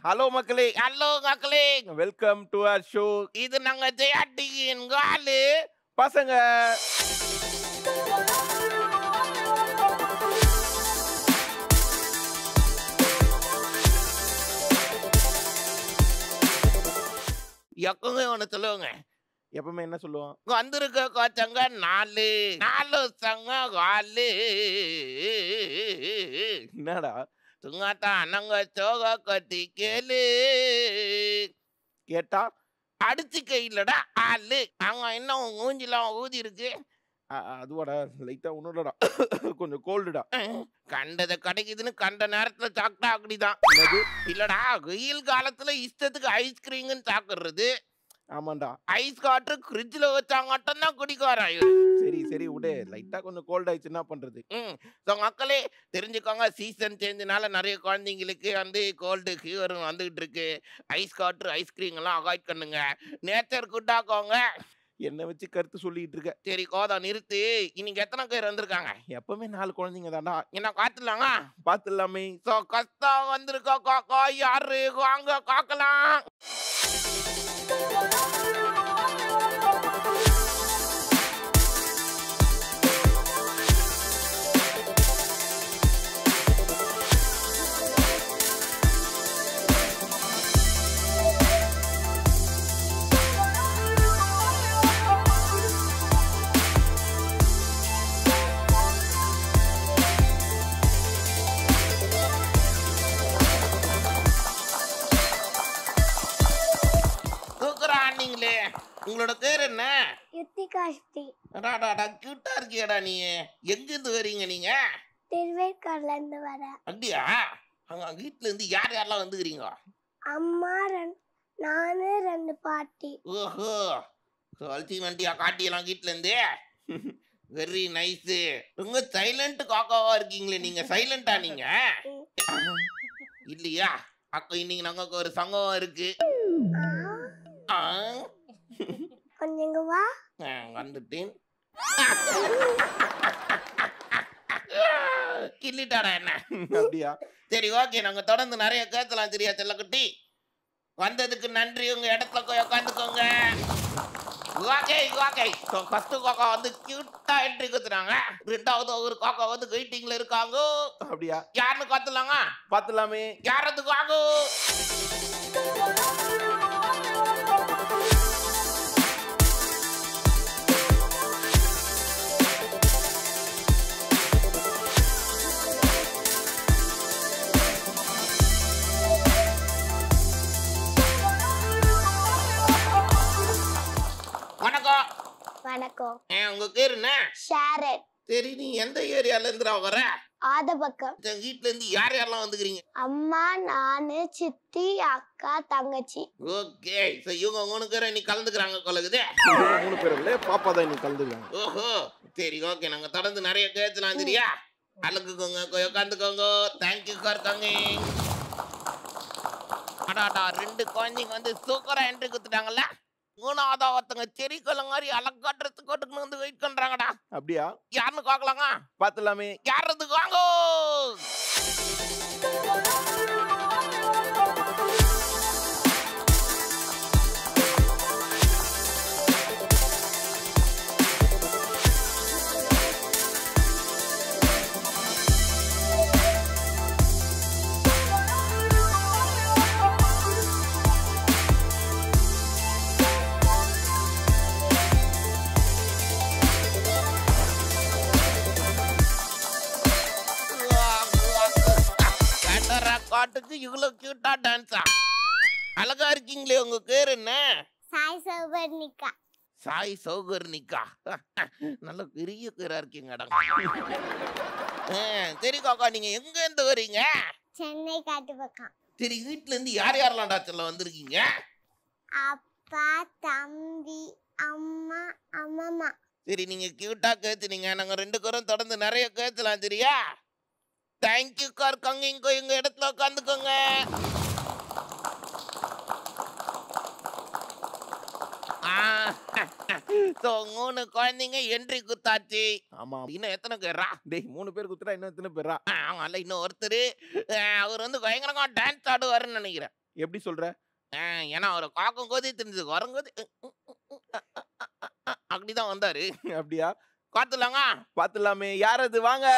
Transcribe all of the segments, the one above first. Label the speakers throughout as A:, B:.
A: Hello மக்களே
B: hello மக்களே
A: welcome to our show
B: இது நாங்க ஜெயாட்டியின் காலு
A: பசங்க
B: எப்பவுமே ஒண்ணு சொல்லுவாங்க
A: எப்பவுமே என்ன சொல்லுவோம்
B: வந்திருக்க கோச்சங்க நாலு நாலு சங்க காலு
A: என்னடா
B: சுங்காத்தா அண்ணங்க சோக கத்தி கேளு
A: கேட்டா
B: அடிச்சு கையிலடா ஆளு அவங்க இன்னும் மூஞ்சிலாம் ஊதி இருக்கு
A: அ- அ, அதுவாடா லைட்டா ஒன்னுடா கொஞ்சம் கோல்டுடா
B: கண்டதை கிடைக்குதுன்னு கண்ட நேரத்துல சாப்பிட்டா அப்படிதான்
A: என்னது
B: இல்லடா வெயில் காலத்துல இஷ்டத்துக்கு ஐஸ்கிரீம்னு சாப்பிடுறது
A: ஆமாண்டா
B: ஐஸ் காற்று ஃப்ரிட்ஜில் வச்சாங்கட்டம் தான் குடிக்காரன் இவரு
A: சரி சரி விடு லைட்டா கொஞ்சம் கோல்ட் ஆயிடுச்சு என்ன பண்றது
B: ம் ஸோ மக்களே தெரிஞ்சுக்கோங்க சீசன் சேஞ்சுனால நிறைய குழந்தைங்களுக்கு வந்து கோல்டு ஃபீவர் வந்துகிட்டு இருக்கு ஐஸ் காற்று ஐஸ்கிரீம் எல்லாம் அவாய்ட் பண்ணுங்க நேச்சர் குட்டாக்கோங்க
A: என்ன வச்சு கருத்து சொல்லிட்டு இருக்க
B: சரி கோதம் நிறுத்து இன்னைக்கு எத்தனை பேர் வந்திருக்காங்க
A: எப்பவுமே நாலு குழந்தைங்க தான்டா
B: என்ன காத்துலாங்க
A: பாத்துலாமே
B: ஸோ கஷ்டம் வந்திருக்கா காக்கா யாரு வாங்க காக்கலாம் தூக்குறா நீங்களே உங்களோட பேர் என்ன
C: யுத்திகாஷ்டி
B: அடாடாடா கியூட்டா இருக்கியாடா நீ எங்கிருந்து வரீங்க நீங்க
C: திருவேற்காடுலேருந்து வரேன்
B: அப்படியா அங்க வீட்ல இருந்து யார் யாரெல்லாம் வந்துக்கிறீங்க
C: அம்மா ரெண்டு நானு ரெண்டு பாட்டி
B: ஓஹோ சொல்ச்சி வண்டியா காட்டியெல்லாம் வீட்ல இருந்து வெரி நைஸ் ரொம்ப சைலண்ட் காக்காவா இருக்கீங்களே நீங்க சைலண்டா நீங்க இல்லையா அக்கா இன்னைக்கு நமக்கு ஒரு சங்கமம் இருக்கு
C: ஆ,
B: ஆ,
C: கொஞ்சம் இங்க வா
B: ஆ, வந்துட்டேன் கிள்ளிட்டாடா என்ன
A: அப்படியா
B: சரி ஓகே நாங்க தொடர்ந்து நிறைய கேட்கலாம் சரியா செல்லக்குட்டி வந்ததுக்கு நன்றி உங்க இடத்துல போய் உட்காந்துக்கோங்க ஓகே ஓகே ஸோ ஃபர்ஸ்ட் காக்கா வந்து கியூட்டா என்ட்ரி குத்துறாங்க ரெண்டாவது ஒரு காக்கா வந்து வெயிட்டிங்ல இருக்காங்க
A: அப்படியா
B: யாருன்னு காத்துலாங்க
A: பாத்துலாமே
B: யாரதுக்கு வாங்க வணக்கம்
C: வணக்கம்
B: ஏ, உங்க பேர் என்ன
C: ஷாரட்
B: சரி நீ எந்த ஏரியால இருந்துடா வர
C: ஆத பக்கம்
B: என் வீட்ல இருந்து யார் யாரெல்லாம் வந்துக்கிறீங்க
C: அம்மா நானு சித்தி அக்கா தங்கச்சி
B: ஓகே ஸோ இவங்க மூணு பேரும் நீ கலந்துக்கிறாங்க கொலகுதே
A: மூணு பேர் இல்ல பாப்பா தான் இன்னைக்கு கலந்துருக்காங்க
B: ஓஹோ சரி ஓகே நாங்க தொடர்ந்து நிறைய கேட்கலாம் சரியா அழுக்குக்கோங்க போய் உட்காந்துக்கோங்க தேங்க்யூ ஃபார் கமிங் அடாடா ரெண்டு குழந்தைங்க வந்து சூப்பரா என்ட்ரி குத்துட்டாங்கல்ல மூணாவதா ஒருத்தங்க செரி கொள்ளங்காரி அலங்காட்டுறதுக்கு கொட்டுக்கு வந்து வெயிட் பண்றாங்கடா
A: அப்படியா
B: யாருன்னு பார்க்கலாங்க
A: பாத்துலாமே
B: யாரதுக்கு வாங்கோ கட்டரா காட்டுக்கு இவ்வளவு கியூட்டா டான்ஸா அழகா இருக்கீங்களே உங்க பேர் என்ன
C: சாய் சௌபர்ணிகா
B: சாய் சௌகர்ணிக்கா நல்ல பெரிய பேரா இருக்கீங்கடா ஆ, சரி காக்கா நீங்க எங்க இருந்து வரீங்க
C: சென்னை காட்டு பக்கம்
B: சரி வீட்ல இருந்து யார் யாரெல்லாம் டாக்டர்ல வந்திருக்கீங்க
C: அப்பா தம்பி அம்மா அம்மம்மா
B: சரி நீங்க கியூட்டா கேத்துனீங்க நாங்க ரெண்டு பேரும் தொடர்ந்து நிறைய கேட்கலாம் சரியா தேங்க்யூ கார் கங்கிங்க எங்க இடத்துல உட்காந்துக்கோங்க ஸோ மூணு குழந்தைங்க என்ட்ரி குத்தாச்சு
A: ஆமா
B: இன்னும் எத்தனை பேரா
A: டேய் மூணு பேர் குத்துட்டா இன்னும் எத்தனை பேரா
B: அவங்கள இன்னும் ஒருத்தர் அவர் வந்து பயங்கரமா டான்ஸ் ஆடுவாருன்னு நினைக்கிறேன்
A: எப்படி சொல்ற
B: ஆ, ஏன்னா ஒரு காக்கும் கோதி தெரிஞ்சது வரும்போது அப்படிதான் வந்தாரு
A: அப்படியா
B: காத்துலாங்க
A: பாத்துலாமே யார் அது வாங்க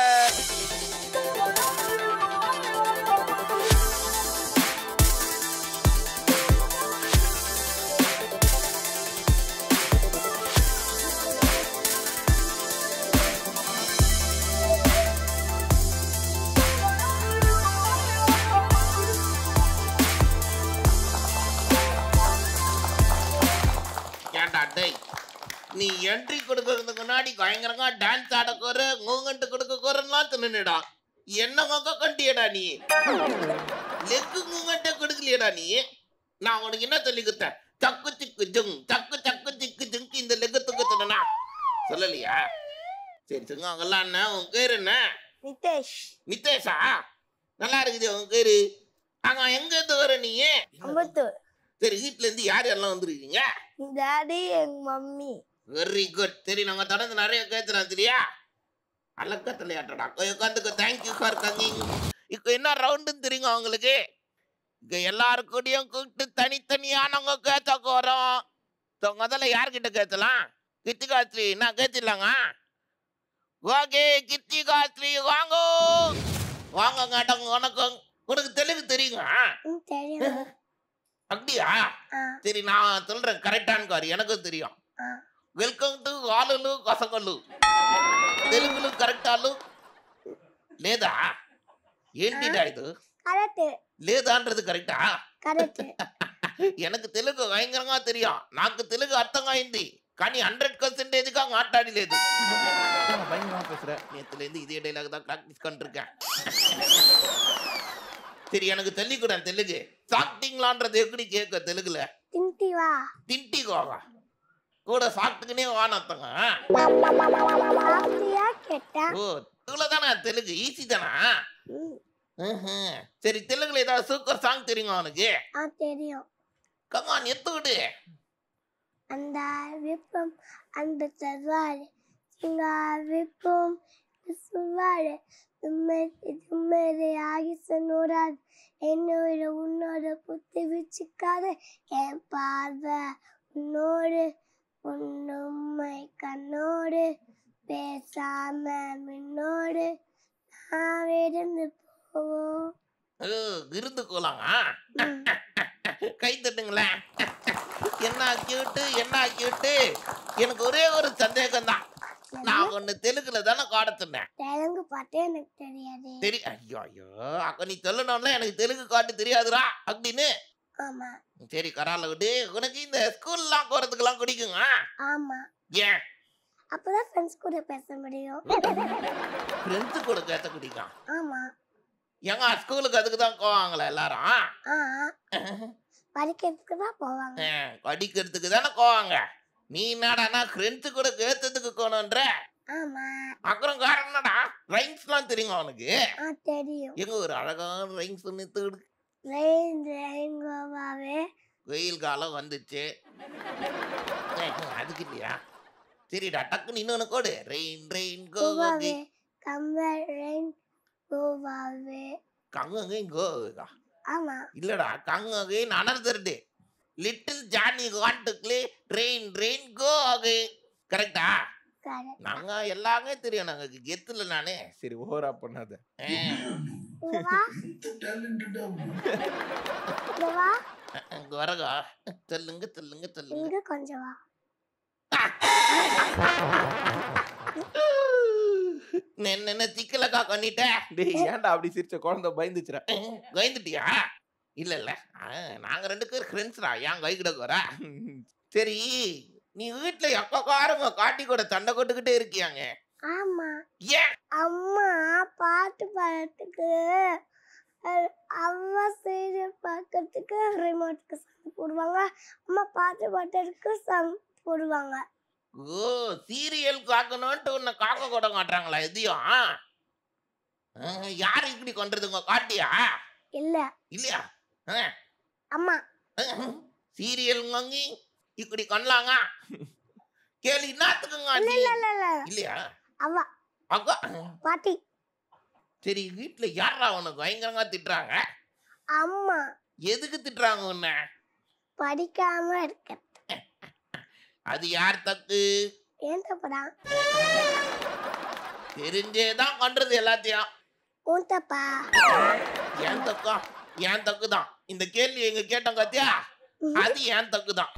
B: ஏன்டா டேய் நீ என்ட்ரி கொடுக்கறதுக்கு முன்னாடி பயங்கரமா டான்ஸ் ஆட கோர மூமெண்ட் கொடுக்க கோரலாம் தின்னுடா என்ன மொக்க கண்டியடா நீ லெக்கு மூமெண்ட்டை கொடுக்கலையடா நீ நான் உனக்கு என்ன சொல்லி கொடுத்தேன் சக்கு சிக்கு ஜுங் சக்கு சக்கு சிக்கு ஜுங்கு இந்த லெக்கு துக்கு தின்னா சொல்லலையா சரி சுங்காங்கல்லாம் என்ன உன் பேர் என்ன
C: நிதேஷ்
B: நித்தேஷா நல்லா இருக்குது உன் பேரு அங்க எங்க இருந்து வர நீ
C: அம்பத்தூர்
B: சரி வீட்ல இருந்து யார் யாரெல்லாம் வந்துருக்கீங்க
C: டாடி எங்க மம்மி
B: வெரி குட் சரி நாங்க தொடர்ந்து நிறைய கேட்கிறோம் சரியா அழகா தலையாட்டடா உட்காந்துக்க தேங்க்யூ ஃபார் கமிங் இப்போ என்ன ரவுண்டுன்னு தெரியுங்க அவங்களுக்கு இங்க எல்லாருக்கூடயும் கூப்பிட்டு தனித்தனியானவங்க கேட்க வரோம் So, முதல்ல யார்கிட்ட கேட்கலாம் கித்தி காஸ்திரி நான் கேட்சிடலாங்க ஓகே கித்தி காஸ்திரி வாங்க வாங்க கேட்டவங்க வணக்கம் உனக்கு தெலுங்கு தெரியுங்க
C: தெரியும்
B: அப்படியா
C: ஆ,
B: சரி நான் சொல்றேன் கரெக்டான்னு காரு எனக்கும் தெரியும்
C: ஆ.
B: వెల్కమ్ టు వాలులు కొసగలు తెలుగులు కరెక్టాలు లేదా ఏంటిడా ఇది
C: கரெக்ட்
B: లేదాன்றது కరెక్టా
C: கரெக்ட்
B: எனக்கு தெலுங்கு భయంకరంగా தெரியும் నాకు తెలుగు అర్థం అయింది కానీ హండ్రెడ్ పర్సెంటేజ్ గా మాట్లాడలేదు
A: என்ன பயங்கரமா பேசுற
B: நேத்துல இருந்து இதே டைலாக் தான் ப்ராக்டிஸ் பண்ணிருக்கேன் சரி எனக்கு தெளிக்கூட தெலுங்கு சாப்பிட்டீங்களான்றது எப்படி கேட்க தெலுங்குல
C: திண்டி வா
B: திண்டி கோவா கூட சாப்பிட்டுக்கினே வானத்தங்க
C: சாப்பிட்டியா கேட்டா
B: ஓ இவ்வளோ தானே தெலுங்கு ஈஸி தானா
C: ம்,
B: ம்ஹும். சரி தெலுங்குல ஏதாவது சூப்பர் சாங் தெரியுமா உனக்கு
C: ஆ தெரியும்
B: கமான் எத்து விடு
C: அந்த விப்பம் அந்த தருவாரு சிங்க விப்பம் சொல்வாரு தும்மரி தும்மரி ஆகி சொன்னோடாது என்னோட உன்னோட குத்தி வச்சுக்காத என் பார்வை உன்னோடு உன்னும்மை கண்ணோடு பேசாம மின்னோடு நான் இருந்து போவோம்
B: ஓ, விருந்து கோலாங்க
C: ம்,
B: கை தட்டுங்களேன் என்ன கியூட்டு என்ன கியூட்டு எனக்கு ஒரே ஒரு சந்தேகம் தான் நான் ஒன்னு தெலுங்குல தானே காடத்துனேன்
C: தெலுங்கு பாட்டே எனக்கு தெரியாது
B: சரி ஐயோ ஐயோ அப்ப நீ சொல்லணும்ல எனக்கு தெலுங்கு காட்டு தெரியாதுடா அப்படின்னு
C: ஆமா
B: சரி கரால விட்டு உனக்கு இந்த ஸ்கூல்லாம் போறதுக்கெல்லாம் பிடிக்குங்க
C: ஆமா
B: ஏன்
C: அப்பதான் ஃப்ரெண்ட்ஸ் கூட பேச முடியும்
B: ஃப்ரெண்ட்ஸு கூட கேட்ட பிடிக்கும்
C: ஆமா
B: ஏங்க ஸ்கூலுக்கு அதுக்கு தான் போவாங்களா எல்லாரும்
C: ஆ படிக்கிறதுக்கு தான் போவாங்க
B: அஹ், படிக்கிறதுக்கு தானே போவாங்க நீ என்னடானா ஃப்ரெண்ட்ஸு கூட கேட்டதுக்கு போகணுன்ற
C: ஆமா
B: அப்புறம் காரணம் என்னடா ரைம்ஸ்லாம் தெரியுமா அவனுக்கு
C: ஆ தெரியும்
B: எங்க ஒரு அழகான ரைம்ஸ் ஒன்று தேடு
C: ரெயின் ரெயின் கோவாவே
B: வெயில் காலம் வந்துச்சு அஹ், அதுக்கு இல்லையா சரிடா டக்குன்னு இன்னொன்று கோடு ரெயின் ரெயின்
C: கோவாவே
B: கோவாகே
C: கம்பல் ரெயின் கோவாவே
B: கங்கங்கே கோவா
C: ஆமா
B: இல்லடா கங்கங்கே அனர்தர் டே லிட்டில் ஜானி காட்டுக்குள்ளே ரெயின் ரெயின் கோ ஆகு கரெக்டா
C: கரெக்ட்
B: நாங்க எல்லாமே தெரியும் நாங்க கெத்துல நானே
A: சரி ஓவரா பண்ணாத
B: அஹ்,
C: இங்க வா இங்க வா
B: இங்க வரகா சொல்லுங்க சொல்லுங்க சொல்லுங்க
C: இங்க கொஞ்சம் வா
B: என்ன என்ன சிக்கலக்கா பண்ணிட்ட
A: டேய் ஏன்டா அப்படி சிரிச்ச குழந்தை பயந்துச்சுடா
B: பயந்துட்டியா இல்ல இல்ல ஆ, நாங்க ரெண்டு பேர் ஃப்ரெண்ட்ஸ்டா ஏன் கை கிடக்கு வர சரி நீ வீட்டுல எப்பக்காரங்க காட்டி கூட சண்டை கொட்டுக்கிட்டே இருக்கியாங்க
C: ஆமா
B: ஏன்
C: அம்மா பாட்டு பாடுறதுக்கு அஹ், அம்மா சீரியல் பார்க்கறதுக்கு ரிமோட்டுக்கு சண்டை போடுவாங்க அம்மா பாட்டு பாடுறதுக்கு சண்டை போடுவாங்க
B: ஓ சீரியல் காக்கணும்ட்டு உன்னை காக்க கூட காட்டுறாங்களா எதையும் ஆ, யாரு இப்படி கொண்டதுங்க காட்டியா
C: இல்ல
B: இல்லையா ஆ,
C: அம்மா
B: சீரியல் வாங்கி இப்படி கொண்டலாங்க கேள்வி என்னத்துக்குங்க
C: இல்ல
B: நீ?
C: இல்ல இல்ல இல்ல
B: இல்லையா
C: அவ
B: அக்கா
C: பாட்டி
B: சரி வீட்டுல யாரா உனக்கு பயங்கரமா திட்டுறாங்க
C: அம்மா
B: எதுக்கு திட்டுறாங்க உன்னை
C: படிக்காம இருக்க
B: அது யார் தக்கு
C: ஏன் தப்புதான்
B: தெரிஞ்சேதான் பண்றது எல்லாத்தையும்
C: உன் தப்பா
B: ஏன் தக்கா ஏன் தக்கு தான் இந்த கேள்வி எங்க கேட்டோம் கத்தியா அது ஏன் தக்கு தான்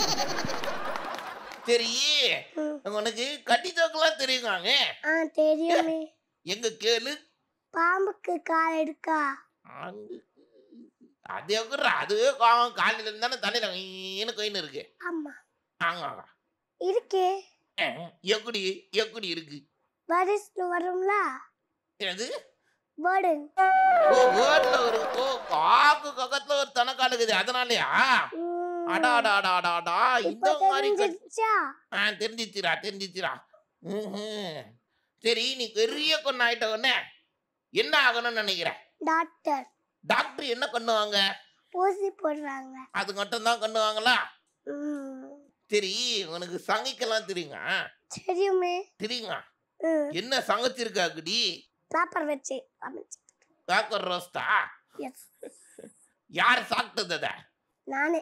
B: சரி
C: ம்.
B: உனக்கு கட்டி தோக்கெல்லாம் தெரியுங்காங்க
C: ஆ தெரியுமே
B: எங்க கேளு
C: பாம்புக்கு கால் எடுக்கா
B: அங்கு அது எங்குற அதுவே காலம் காலையில இருந்து தானே தலையில ஈனு கைன்னு இருக்கு
C: ஆமா
B: ஆங்க ஆங்க.
C: இருக்கே
B: அஹ், எப்படி எப்படி இருக்கு
C: பரிசு வரும்ல
B: எது
C: பேர்டு
B: ஓ வேர்ட்ல ஒரு ஓ காக்கு பக்கத்துல ஒரு தனக்கால் இருக்குது அதனாலயா அடா அடா அடா அடா அடா இந்த
C: இப்ப
B: மாதிரி கட்-
C: தெரிஞ்சிருச்சா
B: ஆ தெரிஞ்சிச்சுரா தெரிஞ்சிச்சுரா ம்ஹும். சரி நீ பெரிய கொண்டு ஆயிட்ட உடனே என்ன ஆகணும்னு நினைக்கிறேன்
C: டாக்டர்
B: டாக்டர் என்ன பண்ணுவாங்க
C: ஊசி போடுறாங்க
B: அது மட்டும் தான் பண்ணுவாங்களா
C: ம்.
B: சரி உனக்கு சமைக்கலாம் தெரியுங்க
C: தெரியுமே
B: தெரியுங்க
C: ம்.
B: என்ன சமைச்சிருக்காக்குடி
C: பேப்பர் வச்சு அமைச்சு
B: பேக்கர் ரோஸ்டா
C: எஸ்
B: யார் சாப்பிட்டது அத
C: நானே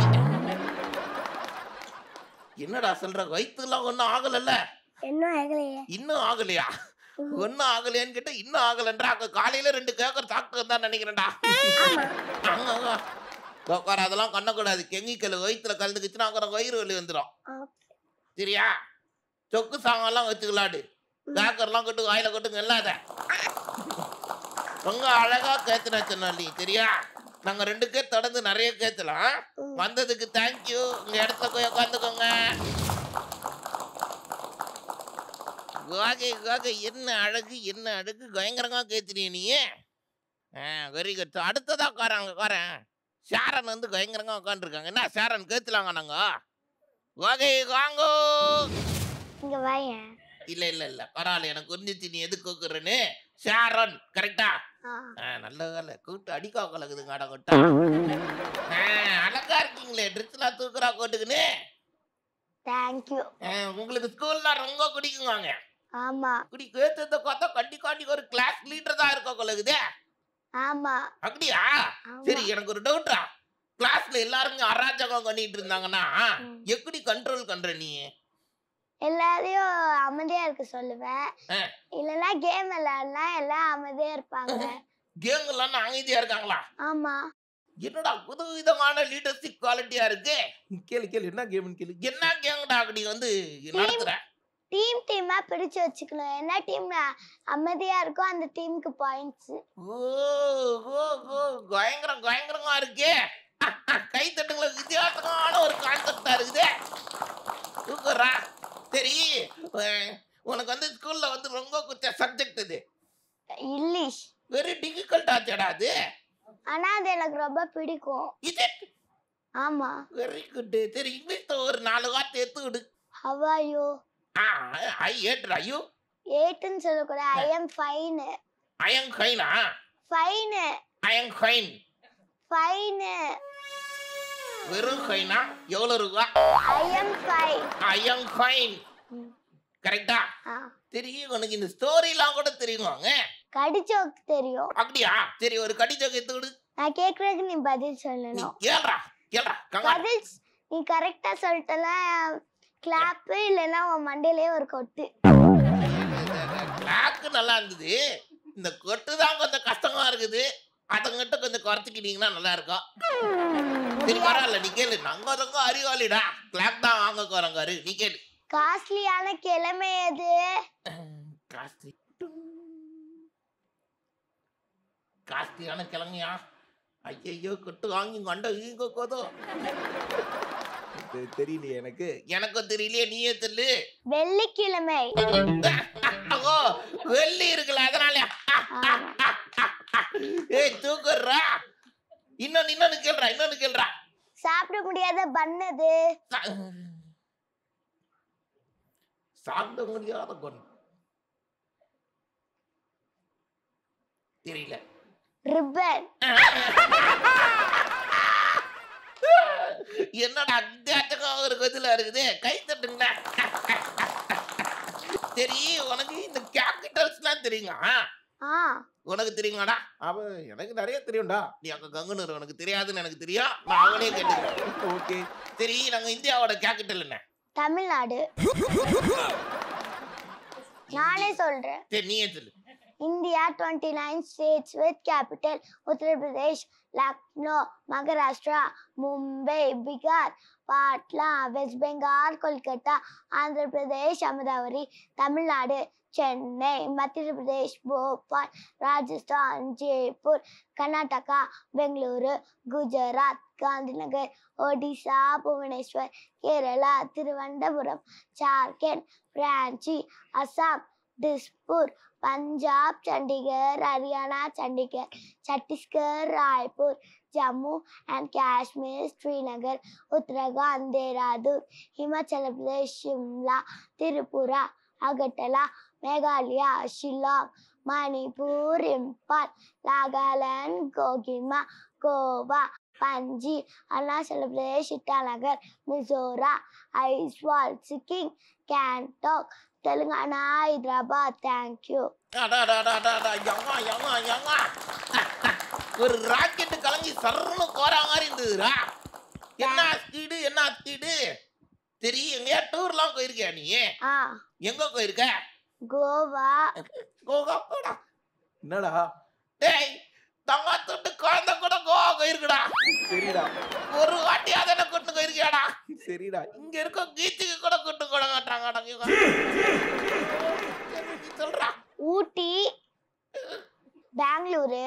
B: என்னடா சொல்ற வயிற்றுலாம் ஒன்றும் ஆகலல்ல
C: இன்னும் ஆகலையே
B: இன்னும் ஆகலையா
C: ம்.
B: ஒன்னும் ஆகலையான்னு கேட்டா இன்னும் ஆகலன்றா அங்க காலையில ரெண்டு கேக்கர் சாப்பிட்டு தான் நினைக்கிறேன்டா
C: ஆமா
B: அங்க, அங்க. உட்கார அதெல்லாம் பண்ணக்கூடாது கெமிக்கல் வயிற்றுல கலந்துக்குச்சுன்னா அப்புறம் வயிறு வலி வந்துடும்
C: ஓகே
B: சரியா சொக்கு சாங்கெல்லாம் வச்சுக்கலாடு பேக்கர்லாம் கொட்டு வாயில கொட்டுங்க இல்லாத ரொம்ப அழகா கேத்துனா சொன்னி சரியா நாங்க ரெண்டு பேர் தொடர்ந்து நிறைய கேத்தலாம்
C: ம்.
B: வந்ததுக்கு தேங்க்யூ உங்க இடத்துல போய் உட்காந்துக்கோங்க கோகை கோகை என்ன அழகு என்ன அழகு பயங்கரமா கேத்துறிய நீ ஆ வெரி குட் அடுத்ததா உட்காராங்க உட்காரேன் ஷாரன் வந்து பயங்கரமா உட்காந்துருக்காங்க என்ன ஷாரன் கேத்துலாங்க நாங்க கோகை வாங்கோ
C: இங்க வாயேன்
B: இல்ல இல்ல இல்ல பரவாயில்ல எனக்கு புரிஞ்சிச்சு நீ எது கூக்குறன்னு ஷாரன் கரெக்டா
C: ஆ.
B: நல்ல வேலை கூட்டு அடிக்கா கலக்குதுங்க அட கொட்டா ஆ, அழகா இருக்கீங்களே ட்ரெஸ்லாம் தூக்குறா கோட்டுக்குன்னு
C: தேங்க்யூ
B: ஆ, உங்களுக்கு ஸ்கூல்லாம் ரொம்ப பிடிக்குவாங்க
C: ஆமா
B: இப்படி கேத்தத பார்த்தா கண்டி காண்டி ஒரு கிளாஸ் லீடர் தான் இருக்க கொலகுதே
C: ஆமா
B: அப்படியா
C: ஆமா.
B: சரி எனக்கு ஒரு டவுட்ரா கிளாஸ்ல எல்லாருமே அராஜகம் பண்ணிட்டு இருந்தாங்கன்னா
C: ம்.
B: எப்படி கண்ட்ரோல் பண்ற நீ
C: எல்லாரையும் அமைதியா இருக்க சொல்லுவேன்
B: ஆ.
C: இல்லைன்னா கேம் விளையாடனா எல்லாம் அமைதியா இருப்பாங்க
B: கேங்கெல்லாம் அமைதியா இருக்காங்களா
C: ஆமா
B: என்னடா புது விதமான லீடர்ஷிப் குவாலிட்டியா இருக்கு
A: கேளு கேளு என்ன கேம்னு கேளு
B: என்ன கேங்கடா அப்படி வந்து நடத்துற
C: டீம் டீமா பிரிச்சு வச்சுக்கணும் என்ன டீம் அமைதியா இருக்கோ அந்த டீமுக்கு பாயிண்ட்ஸ்
B: ஓ ஓ ஓ பயங்கரம் பயங்கரமா இருக்கே கை தட்டுங்கள வித்தியாசமான ஒரு கான்செப்டா இருக்குது சூப்பரா சரி அஹ், உனக்கு வந்து ஸ்கூல்ல வந்து ரொம்ப குச்ச சப்ஜெக்ட் இது
C: இங்கிலீஷ்
B: வெரி டிஃபிகல்ட் ஆச்சடா அது
C: ஆனா அது எனக்கு ரொம்ப பிடிக்கும்
B: இது
C: ஆமா
B: வெரி குட் சரி இங்கிலீஷ்ல ஒரு நாலு வார்த்தை எடுத்து விடு
C: ஹவாயோ
B: ஆ ஐ ஏட்ரா யூ
C: ஏட்டுன்னு சொல்லக்கூடாது ஐ எம் ஃபைன்
B: ஐயங் ஹைனா
C: ஃபைன்
B: ஐயங் ஹைன்
C: ஃபைன்
B: வெறும் ஹைனா எவ்வளவு ரூபா
C: ஐ எம் ஃபைன்
B: ஐயங் ஹைன் கரெக்டா சரி உனக்கு இந்த ஸ்டோரிலாம் கூட தெரியுமாங்க
C: கடிச்சோக்கு தெரியும்
B: அப்படியா சரி ஒரு கடிச்சோக்கு எடுத்து விடு
C: நான் கேக்குறதுக்கு நீ பதில்
B: நீ
C: சொல்லணும்
B: கேள்றா கேள்றா கங்கா
C: பதில் ஸ்- நீ கரெக்டா சொல்லிட்டலாம் கிளாப் இல்லைன்னா உன் மண்டையிலே ஒரு கொட்டு
B: கிளாக்கு நல்லா இருந்தது இந்த கொட்டு தான் கொஞ்சம் கஷ்டமா இருக்குது அதங்கிட்ட கொஞ்சம் குறைச்சிக்கிட்டீங்கன்னா நல்லா இருக்கும் சரி பரவாயில்ல நீ கேளு நாங்க அதங்க அறிவாளிடா கிளாக் தான் வாங்க போறோங்காரு நீ கேளு
C: காஸ்ட்லியான கிழமை எது
B: காஸ்ட்லி காஸ்ட்லியான கிழமையா ஐயையோ கொட்டு வாங்கி கொண்ட ஈங்க கோதோ
A: தெ- தெரியலையே எனக்கு
B: எனக்கும் தெரியலையே நீயே தெரியல
C: வெள்ளிக்கிழமை
B: ஓ வெள்ளி இருக்குல்ல அதனால
C: ஆமா.
B: ஏய் தூக்குறா இன்னொன்னு இன்னொன்னு கேள்றா இன்னொன்னு கேள்றா
C: சாப்பிட முடியாத பண்ணது
B: சா- சாப்பிட முடியாத கொன் தெரியல
C: ரிப்பன்
B: என்னடா அத்தியாச்சகம் ஒரு கொதில இருக்குது கை தட்டுங்களா சரி உனக்கு இந்த கேபிட்டல்ஸ்லாம் தெரியுங்க
C: ஆ
B: உனக்கு தெரியுமாடா
A: அவ எனக்கு நிறைய தெரியும்டா
B: நீ அங்க கங்குனு உனக்கு தெரியாதுன்னு எனக்கு தெரியும் நான் அவனே கேட்டுக்கிறேன்
A: ஓகே
B: சரி நாங்க இந்தியாவோட கேபிட்டல் என்ன
C: தமிழ்நாடு நானே சொல்றேன்
B: சரி நீயே சொல்லு
C: India 29 states with capital Uttar Pradesh, Lucknow, Maharashtra, Mumbai, Bihar, Patna, West Bengal, Kolkata, Andhra Pradesh, Ahmedabad, Tamil Nadu, Chennai, Madhya Pradesh, Bhopal, Rajasthan, Jaipur, Karnataka, Bengaluru, Gujarat, Gandhinagar, Odisha, Bhubaneswar, Kerala, Thiruvananthapuram, Jharkhand, Ranchi, Assam, Dispur, Punjab Chandigarh Haryana Chandigarh Chhattisgarh Raipur Jammu and Kashmir Srinagar Uttarakhand Dehradun Himachal Pradesh Shimla Tripura Agartala Meghalaya Shillong Manipur Imphal Nagaland Kohima Goa Panaji Arunachal Pradesh Itanagar Mizoram Aizawl Sikkim Gangtok Telangana Hyderabad thank you
B: அடாடாடாடாடா, யம்மா, யம்மா, யம்மா. ஒரு rocket கலங்கி சர்ன்னு கோரா மாதிரி இருந்ததுடா என்ன speed என்ன speed சரி எங்கேயா டூர்லாம் போயிருக்கியா நீ
C: ஆ
B: எங்க போயிருக்க
C: கோவா
B: கோவா போடா
A: என்னடா
B: டேய் தங்கா தொட்டு குழந்தை கூட கோவா போயிருக்குடா
A: சரிடா
B: ஒரு வாட்டியாவது என்ன கூட்டு போயிருக்கியாடா
A: சரிடா
B: இங்க இருக்க கீச்சுக்கு கூட கூட்டு கூட மாட்டாங்கடா இவங்க. சரி, நீ சொல்றா
C: ஊட்டி பெங்களூரு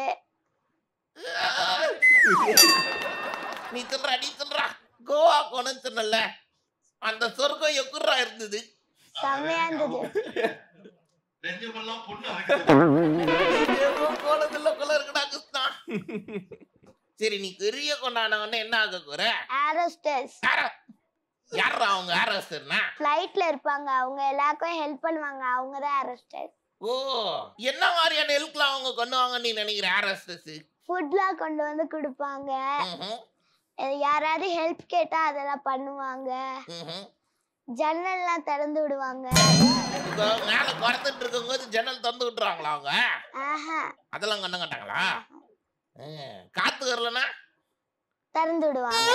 B: நீ சொல்றா நீ சொல்றா கோவா போனேன்னு சொன்னல அந்த சொர்க்கம் எக்குறா இருந்தது
C: செம்மையா இருந்தது
D: நெஞ்சமெல்லாம் பொண்ணு அரைக்குது
B: ஏதோ போனதுல குள்ள இருக்குடா கிருஷ்ணா சரி நீ பெரிய கொண்டாடவன என்ன ஆக போற
C: ஏரோஸ்டர்ஸ்
B: யாரா யாரா அவங்க ஆர்எஸ்னா
C: ஃப்ளைட்ல இருப்பாங்க அவங்க எல்லாருக்கும் ஹெல்ப் பண்ணுவாங்க அவங்க தான் ஏரோஸ்டர்ஸ்
B: ஓ என்ன மாதிரியான ஹெல்ப்லாம் அவங்க பண்ணுவாங்கன்னு நீ நினைக்கிற ஆர்எஸ்எஸ்
C: ஃபுட்லாம் கொண்டு வந்து கொடுப்பாங்க அஹ் யாராவது ஹெல்ப் கேட்டா அதெல்லாம் பண்ணுவாங்க ஜன்னல்லாம் திறந்து விடுவாங்க
B: இப்போ மேல குறைத்துட்டு இருக்கும்போது ஜன்னல் திறந்து விட்டுருவாங்களா அவங்க
C: ஆஹா
B: அதெல்லாம் கண்ண மாட்டாங்களா காத்து வரலனா
C: திறந்து விடுவாங்க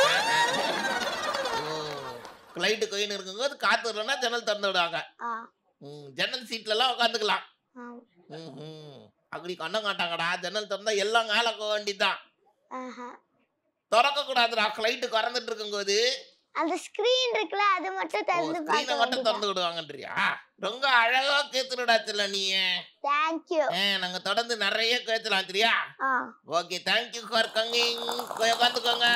B: ஃப்ளைட்டு கொயின் இருக்கும்போது காத்து வரலனா ஜன்னல் திறந்து விடுவாங்க
C: ஆ
B: ம், ஜன்னல் சீட்லலாம் உட்காந்துக்கலாம்
C: ஆம்.
B: ம்ஹும். அப்படி கண்ண மாட்டாங்கடா ஜன்னல் திறந்தா எல்லாம் மேலே போக வேண்டியதுதான்
C: ஆஹா
B: திறக்க கூடாதுடா ஃப்ளைட்டு குறந்துட்டு இருக்கும்போது
C: அந்த ஸ்கிரீன் இருக்குல்ல அது மட்டும் திறந்து
B: ஸ்க்ரீனை
C: பார்க்க
B: மட்டும்
C: வேண்டியது
B: திறந்து விடுவாங்கன்றியா ரொம்ப அழகா கேத்துடா செல்ல நீ
C: தேங்க்யூ
B: ஆ, நாங்க தொடர்ந்து நிறைய கேட்கலாம் சரியா
C: ஆ
B: ஓகே தேங்க்யூ ஃபார் கங்கிங் உட்காந்துக்கோங்க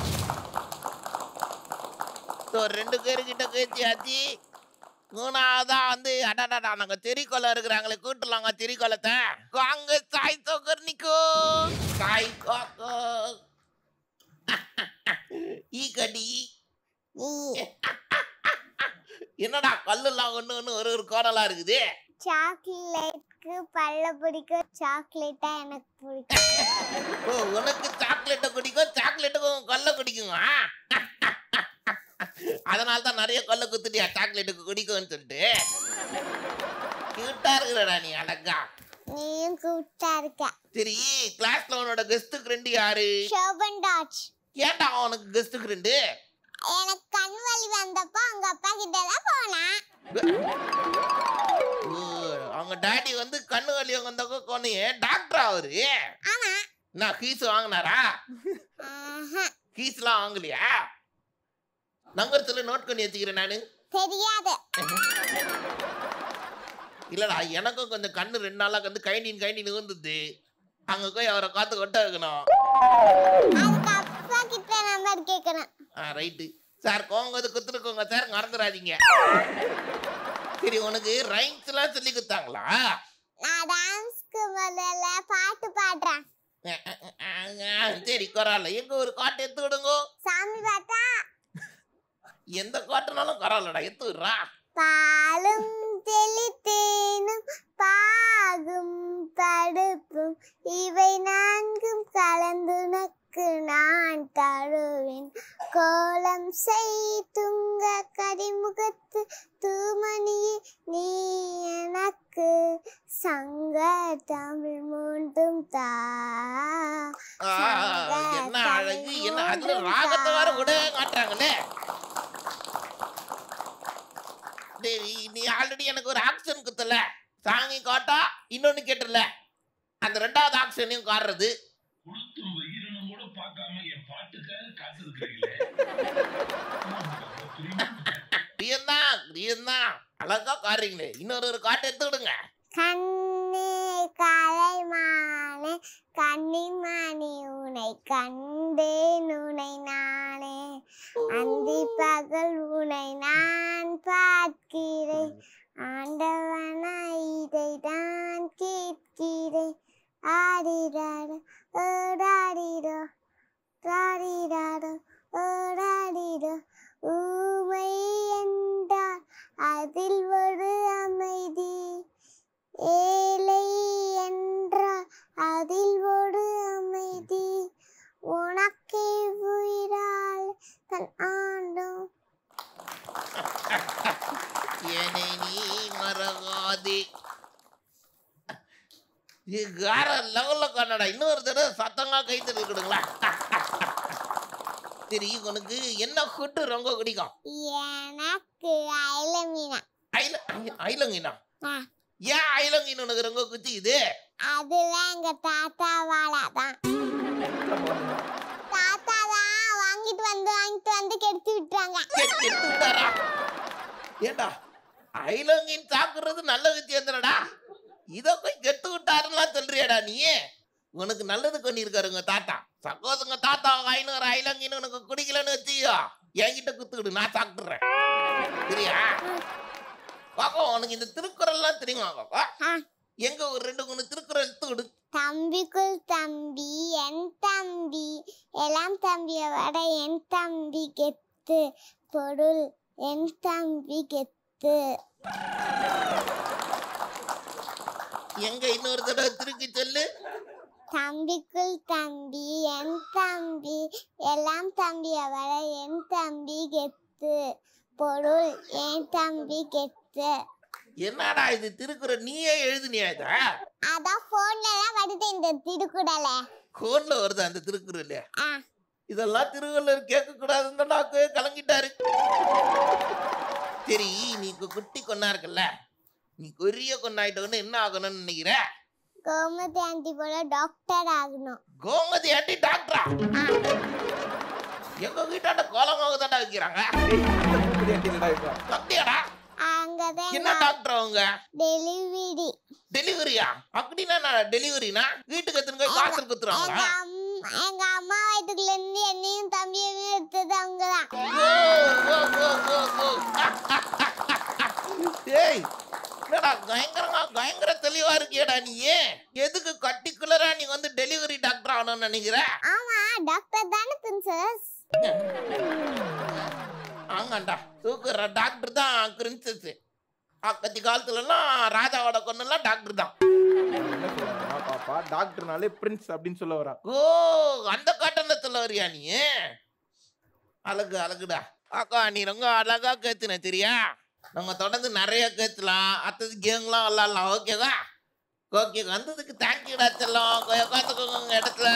B: ஸோ ரெண்டு பேருக்கிட்ட கேச்சியாச்சு மூணாவதா வந்து அடாடாடா நாங்க தெறிக்கொலை இருக்கிறாங்களே கூட்டலாங்க தெறிக்கொலத்தை வாங்க சாய் சோக்கர் நிக்கோ சாய் கோக்கோ ஈ கடி என்னடா கல்லுலாம் ஒண்ணு ஒண்ணு ஒரு ஒரு கோணலா இருக்குது
C: சாக்லேட்க்கு பல்ல பிடிக்கும் சாக்லேட்டா எனக்கு பிடிக்கும்
B: ஓ உனக்கு சாக்லேட்டை குடிக்கும் சாக்லேட்டுக்கும் கொல்ல குடிக்குமா அதனால தான் நிறைய கொல்ல குத்துட்டியா சாக்லேட்டுக்கு குடிக்கும்னு சொல்லிட்டு கியூட்டா இருக்கிறடா நீ அழகா
C: நீயும் கூப்பிட்டா இருக்க
B: சரி கிளாஸ்ல உன்னோட கெஸ்ட் ஃப்ரெண்டு யாரு
C: ஷோபன் டாச்
B: ஏன்டா உனக்கு கெஸ்ட் ஃப்ரெண்டு
C: எனக்கு கண் வலி வந்தப்போ அவங்க அப்பா கிட்ட தான் போனேன்
B: அவங்க டாடி வந்து கண்ணு வலி வந்தப்போ கொனையே டாக்டர் அவரு
C: ஆமா
B: நான் ஃபீஸ் வாங்கினாரா
C: ஆஹா,
B: ஃபீஸ்லாம் வாங்கலையா நம்பர் சொல்லி நோட் பண்ணி வச்சுக்கிறேன் நானு
C: தெரியாது
B: இல்லடா எனக்கும் கொஞ்சம் கண்ணு ரெண்டு நாளா வந்து கைண்டின் கைண்டின் விழுந்தது அங்க போய் அவரை காத்து கொட்ட வைக்கணும்
C: அதுக்கு அப்பா கிட்ட நம்பர் கேட்கணும்
B: ஆ ரைட்டு சார் கோங்கது குத்துருக்கோங்க சார் மறந்துடாதீங்க சரி உனக்கு ரைம்ஸ் எல்லாம் சொல்லி கொடுத்தாங்களா
C: நான் டான்ஸ்க்கு முதல்ல பாட்டு பாடுறேன்
B: அஹ், அஹ், அஹ், அஹ், சரி குறால எங்க ஒரு காட்டு எடுத்து விடுங்க
C: சாமி பாட்டா
B: எந்த காட்டுனாலும் குறாலடா எடுத்து விடுறா
C: பாலும் தெளித்தேனும் பாகும் படுப்பும் இவை நான்கும் கலந்துனக்கு நான் தருவேன் வருவேன் கோலம் செய் துங்க கரிமுகத்து தூமணியே நீ எனக்கு சங்க தமிழ் மூன்றும் தா
B: ஆ, என்ன அழகு என்ன அதுல ராகத்தை வேற விடவே காட்டுறாங்களே டேய், நீ ஆல்ரெடி எனக்கு ஒரு ஆக்ஷன் குத்தல சாங்கி காட்டா இன்னொன்னு கேட்டுல அந்த ரெண்டாவது ஆக்ஷனையும் காட்டுறது
D: கொளுத்தும் வெயிலும் கூட பார்க்காம என் பாட்டுக்காக காத்திருக்கிறீங்களே
B: பிரியந்தான் பிரியந்தான் அழகா காட்டுறீங்களே இன்னொரு ஒரு காட்டு எடுத்து விடுங்க
C: கண்ணே கலைமானே கன்னிமணி உனை கண்டேன் உனை நானே அந்தி பகல் உனை நான் பார்க்கிறேன் ஆண்டவனா இதை தான் கேட்கிறேன் ஆடிடாடோ ஓடாடிடோ ராடிடாடோ ஓடாடிடோ ஊமை என்றால் அதில் ஒரு அமைதி ஏழை என்றால் அதில் ஒரு அமைதி உனக்கே உயிரால் தன் ஆண்டும்
B: என்னை நீ மறவாதே இது வேற லெவல்ல காணடா இன்னொரு தடவை சத்தமா கை தருக்கிடுங்களா சரி உனக்கு என்ன ஃபுட்டு ரொம்ப பிடிக்கும்
C: எனக்கு அயல மீனா
B: ஐல ஐலங்கினா
C: ஆ.
B: ஏன் ஐலங்கின் உனக்கு ரொம்ப குத்திக்குது
C: அதுதான் எங்க தாத்தா வாழா தான் தாத்தா தான் வாங்கிட்டு வந்து வாங்கிட்டு வந்து கெடுத்து விட்டுறாங்க
B: கெ- கெடுத்து விட்டாரா ஏண்டா ஐலங்கின் சாக்குறது நல்ல வித்தியாசம்டா இதை போய் கெட்டு விட்டாருலாம் சொல்றியாடா நீ உனக்கு நல்லது பண்ணியிருக்காருங்க தாத்தா சகோதங்க தாத்தா ஐநூறு ஐலங்கின்னு உனக்கு குடிக்கலன்னு வச்சியோ என்கிட்ட குத்துக்கிடு நான் சாப்பிட்டுறேன் சரியா பாப்பா உனக்கு இந்த திருக்குறள்லாம் தெரியுமா பாப்பா
C: ஆ.
B: எங்க ஒரு ரெண்டு மூணு திருக்குறள் எடுத்து விடு
C: தம்பிக்குள் தம்பி என் தம்பி எல்லாம் தம்பியை விட என் தம்பி கெத்து பொருள் என் தம்பி கெத்து
B: எங்க இன்னொரு தடவை திருக்கி சொல்லு
C: தம்பிக்குள் தம்பி என் தம்பி எல்லாம் தம்பியை விட என் தம்பி கெத்து பொருள் என் தம்பி கெத்து
B: என்னடா இது திருக்குறள் நீயே எழுதுனியா இத
C: அதான் போன்ல எல்லாம் வருது இந்த திருக்குறளை
B: கோன்ல வருது அந்த திருக்குறள்
C: ஆ
B: இதெல்லாம் திருவள்ளுவர் கேட்க கூடாதுன்னு டாக்கு கலங்கிட்டாரு சரி நீ கு- குட்டி கொன்னா இருக்குல்ல நீ பெரிய கொன்னாயிட்டோன்னு என்ன ஆகணும்னு நினைக்கிற
C: கோமதி ஆண்டி போல டாக்டர் ஆகணும்
B: கோமதி ஆண்டி டாக்டரா எங்க வீட்டாண்ட கோலமாக தாண்டா வைக்கிறாங்க சத்தியாடா
C: அங்கதான்
B: என்ன டாக்டர் அவங்க
C: டெலிவரி
B: டெலிவரியா அப்படின்னா நான் டெலிவரினா வீட்டுக்கு எத்தனை போய் காசு
C: எங்க
B: குத்துறாங்களா
C: அம்- எங்க அம்மா வயிற்றுக்குள்ள இருந்து என்னையும் தம்பியையும் எடுத்தது அவங்கதான்
B: ஓ, ஓ, ஓ, ஓ, ஓ. ஏய் என்னடா பயங்கரமா பயங்கர தெளிவா இருக்கியடா நீ எதுக்கு கட்டிக்குலரா நீ வந்து டெலிவரி டாக்டர் ஆகணும்னு நினைக்கிற
C: ஆமா டாக்டர் தானே பிரின்சஸ்
B: ஆமாண்டா தூக்குற டாக்டர் தான் பிரின்சஸ் அக்கத்தி காலத்துலலாம் ராஜாவோட கொன்னெல்லாம் டாக்டர் தான்
A: என்ன சொல்றாங்க பாப்பா டாக்டர்னாலே பிரின்ஸ் அப்படின்னு சொல்ல வரா
B: ஓ அந்த கட்டணத்துல வரியா நீ அழகு அழகுடா அக்கா நீ ரொம்ப அழகா கேத்துன சரியா நம்ம தொடர்ந்து நிறைய கேத்துலாம் அத்தது கேம்லாம் விளாடலாம் ஓகேவா ஓகே வந்ததுக்கு தேங்க்யூடா செல்லம் உட்காந்துக்கோங்க உங்க இடத்துல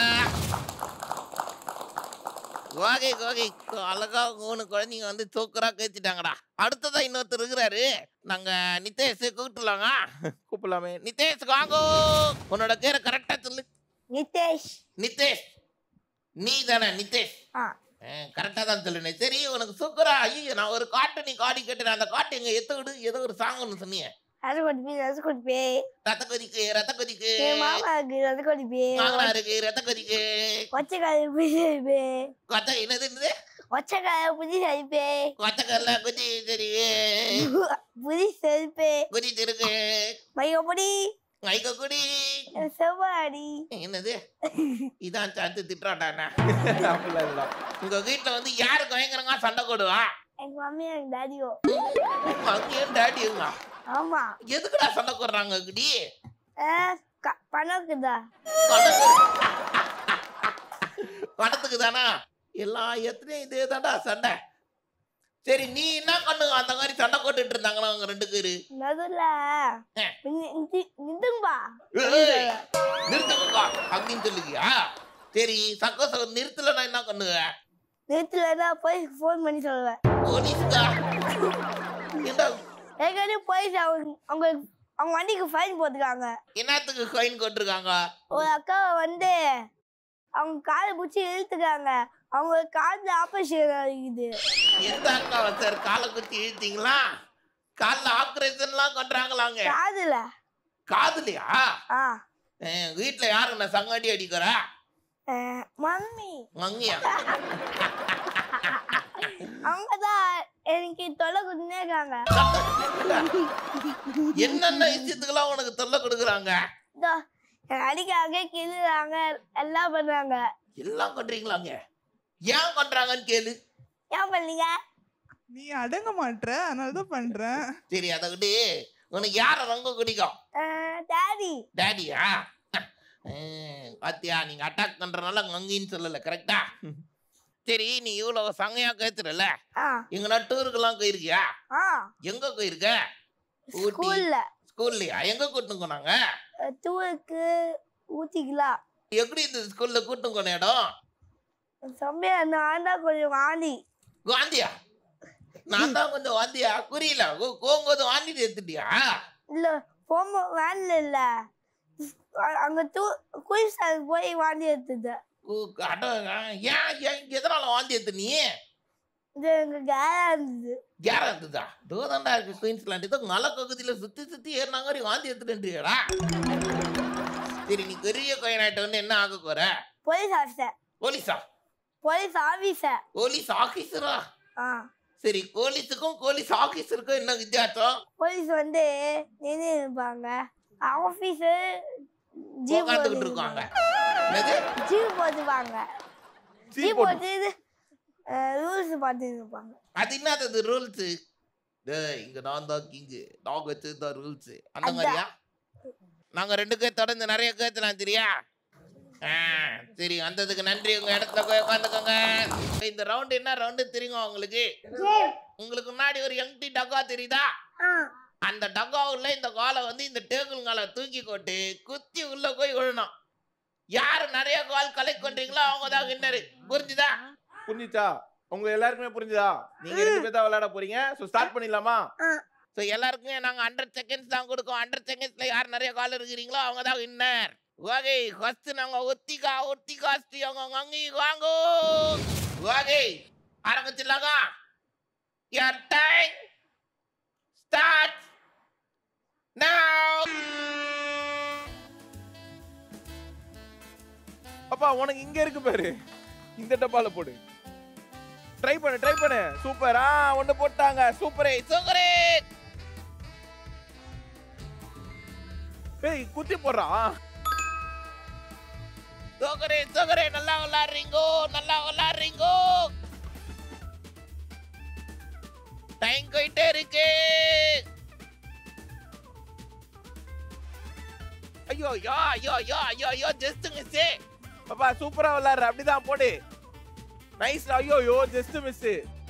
B: ஓகே ஓகே அழகா மூணு குழந்தைங்க வந்து சூக்கரா கேத்துட்டாங்கடா அடுத்ததா இன்னொருத்தர் இருக்கிறாரு நாங்க நிதேஷ் கூப்பிட்டுலாங்க
A: கூப்பிடலாமே
B: நிதேஷ் வாங்கோ உன்னோட பேரை கரெக்டா சொல்லு
C: நிதேஷ்
B: நிதேஷ் நீ தானே நிதேஷ்
C: ஆ.
B: கரெக்டா தான் சொல்லுனே சரி உனக்கு சூப்பரா ஐயோ நான் ஒரு காட்டு நீ காடி கேட்டேன் அந்த காட்டு எங்க எத்த விடு ஏதோ ஒரு சாங் ஒன்று சொன்னீங்க
E: அது கொடுப்பே அது கொடுப்பே
B: ரத்த கொதிக்கு ரத்த கொதிக்கு
E: என் மாமா இருக்கு அது கொடுப்பே
B: மாங்கனா இருக்கு ரத்த கொதிக்கு
E: ஒச்சக்காய புதி சரிப்பே
B: கொத்த என்னது என்னது
E: ஒச்சக்காய புதி சரிப்பே
B: கொத்தக்கல்ல குதி சரி
E: புதி சரிப்பே
B: குதிச்சு இருக்கு
E: மையப்படி
B: மைக்க குடி
E: செவ்வாடி
B: என்னது இதான் சாத்து திட்டுறான்டா
A: அப்படிலாம் இல்லடா
B: உங்க வீட்டுல வந்து யாரு பயங்கரமா சண்டை போடுவா
E: எங்க மம்மி எங்க டாடியோ
B: அங்கேயும் டாடியுங்க
E: ஆமா
B: எதுக்குடா சண்டை போடுறாங்க குடி
E: ஆ, க- பணம் இருக்குதா
B: பணத்துக்கு பணத்துக்கு தானா எல்லா எத்தனையும் இதே தாண்டா சண்டை சரி நீ என்ன பண்ணுங்க அந்த மாதிரி சண்டை போட்டுட்டு இருந்தாங்களா அவங்க ரெண்டு பேரு
E: நடுல
B: ஆ.
E: நிதும்பா
B: ஏய், நிறுத்துங்கக்கா அப்படின்னு சொல்லுவியா சரி சக்கோச நிறுத்தல நான் என்ன பண்ணுவேன்
E: நேத்துல போய் ஃபோன் பண்ணி சொல்லுவேன்
B: போலீஸ்கா என்ன
E: ஏற்கனவே போலீஸ் அவங்க அவங்க அவங்க வண்டிக்கு ஃபைன் போட்டுருக்காங்க
B: என்னத்துக்கு ஃபைன் போட்டிருக்காங்க
E: ஒரு அக்காவை வந்து அவங்க காலை பிடிச்சி இழுத்துக்காங்க அவங்க காலில் ஆப்ரேஷன் ஆகிக்குது
B: எந்த அக்காவை சார் காலை குத்தி இழுத்தீங்களா காலில் ஆப்ரேஷன்லாம் பண்றாங்களாங்க
E: காதுல
B: காதுலையா
E: ஆ
B: அஹ், வீட்ல யாருங்க சங்காடி அடிக்கிறா
E: அஹ், மம்மி
B: மங்கியா
E: அவங்க தான் எனக்கு தொலை கொடுத்துனே இருக்காங்க
B: என்னென்ன விஷயத்துக்கெல்லாம் உனக்கு தொல்லை கொடுக்குறாங்க
E: இதோ, என்னை அடிக்காங்க கிள்ளுறாங்க எல்லாம் பண்றாங்க
B: எல்லாம் பண்றீங்களாங்க ஏன் பண்றாங்கன்னு கேளு
E: ஏன் பண்ணீங்க
F: நீ அடங்க மாட்ற அதனால தான் பண்றேன்
B: சரி அதை விட்டு உனக்கு யார ரொம்ப பிடிக்கும்
E: டாடி
B: டேடியா பாத்தியா நீங்க அட்டாக் பண்றதுனால மங்கின்னு சொல்லல கரெக்டா சரி நீ இவ்வளவு சங்கையா கேத்துறல
E: ஆ
B: எங்கன்னா டூருக்கெல்லாம் போயிருக்கியா
E: ஆ
B: எங்க போயிருக்க ஊட்டி
E: ஸ்கூல்ல
B: ஸ்கூல்லையா எங்க கூட்டிட்டு போனாங்க
E: டூருக்கு ஊத்திக்கலாம்
B: எப்படி இந்த ஸ்கூல்ல கூட்டிட்டு போன இடம்
E: சமையா நான் தான் கொஞ்சம் வாந்தி
B: வாந்தியா நான் தான் கொஞ்சம் வாந்தியா புரியல ஓ- போகும்போது வாந்திட்டு எடுத்துட்டியா
E: இல்ல போகும்போது வேன்ல இல்ல அ- அங்க தூ குயின்ஸ்லாந்து போய் வாந்தி எடுத்தது
B: ஓ, அட, ஏன் ஏன் எதனால வாந்தி எடுத்து நீ
E: இது எங்க கேரா இருந்தது
B: யாரா இருந்ததா தூரண்டா இருக்கு குயின்ஸ்லாண்ட் இதோ மலை பகுதியில சுத்தி சுத்தி ஏறினாங்க மாதிரி வாந்தி எடுத்துட்டுன்றியடா சரி நீ பெரிய கோயனாயிட்ட வந்து என்ன ஆக போற
E: போலீஸ் ஆஃபீஸர்
B: போலீஸா
E: போலீஸ் ஆஃபீஸர்
B: போலீஸ் ஆபீசரா
E: ஆ
B: சரி போலீஸுக்கும் போலீஸ் ஆபீசருக்கும் என்ன வித்தியாசம்
E: போலீஸ் வந்து நின்று இருப்பாங்க ஆஃபீஸர் ஜீப்
B: உட்காந்துக்கிட்டு இருக்காங்க என்னது
E: ஜீப் போட்டுப்பாங்க
A: சீ
E: ஜீப்
A: போட்டு
E: போட்டு ரூல்ஸ் பார்த்து இருப்பாங்க
B: அது என்னது ரூல்ஸ் டேய் இங்க நான் தான் கிங்கு நான் வச்சதுதான் ரூல்ஸ் அந்த
E: அதான்.
B: மாதிரியா நாங்க ரெண்டு பேர் தொடர்ந்து நிறைய கேட்கலாம் சரியா ஆ, சரி வந்ததுக்கு நன்றி உங்க இடத்துல போய் உட்காந்துக்கோங்க இந்த ரவுண்ட் என்ன ரவுண்டு தெரியுங்க உங்களுக்கு உங்களுக்கு முன்னாடி ஒரு எம்டி டக்கா தெரியுதா அந்த டக்காவுல இந்த காலை வந்து இந்த டேபிள் காலை தூக்கி போட்டு குத்தி உள்ள போய் விழணும் யாரு நிறைய கால் கலெக்ட் பண்றீங்களோ அவங்க தான் வின்னரு புரிஞ்சுதா
A: புரிஞ்சுச்சா உங்க எல்லாருக்குமே புரிஞ்சுதா நீங்க ரெண்டு பேர் தான் விளையாட போறீங்க சோ ஸ்டார்ட் பண்ணிடலாமா
B: ஸோ எல்லாருக்குமே நாங்கள் ஹண்ட்ரட் செகண்ட்ஸ் தான் கொடுக்கோம் ஹண்ட்ரட் செகண்ட்ஸில் யார் நிறைய கால் இருக்கிறீங்களோ அவங்க தான் வின்னர் ஓகே ஃபர்ஸ்ட் நாங்கள் ஒத்திகா ஒத்திகா ஸ்ரீ அவங்க அங்கே வாங்கோ ஓகே ஆரம்பிச்சிடலாங்க யார் டைம் ஸ்டார்ட் now
A: அப்பா உனக்கு இங்க இருக்கு பாரு இந்த டப்பால போடு ட்ரை பண்ணு ட்ரை பண்ணு சூப்பர் ஆ ஒண்ணு போட்டாங்க சூப்பரே
B: சூப்பரே
A: ஏய் குத்தி போடுறான்
B: சூப்பரே சூப்பரே நல்லா விளாடுறீங்கோ நல்லா விளாடுறீங்கோ டைம் போயிட்டே இருக்கு ஐயோ யோ ஐயோ ஐயோ ஐயோ ஐயோ ஜஸ்ட் மிஸ்
A: பாப்பா சூப்பரா விளையாடுற அப்படிதான் போடு நைஸ் ஐயோ யோ ஜஸ்ட் மிஸ்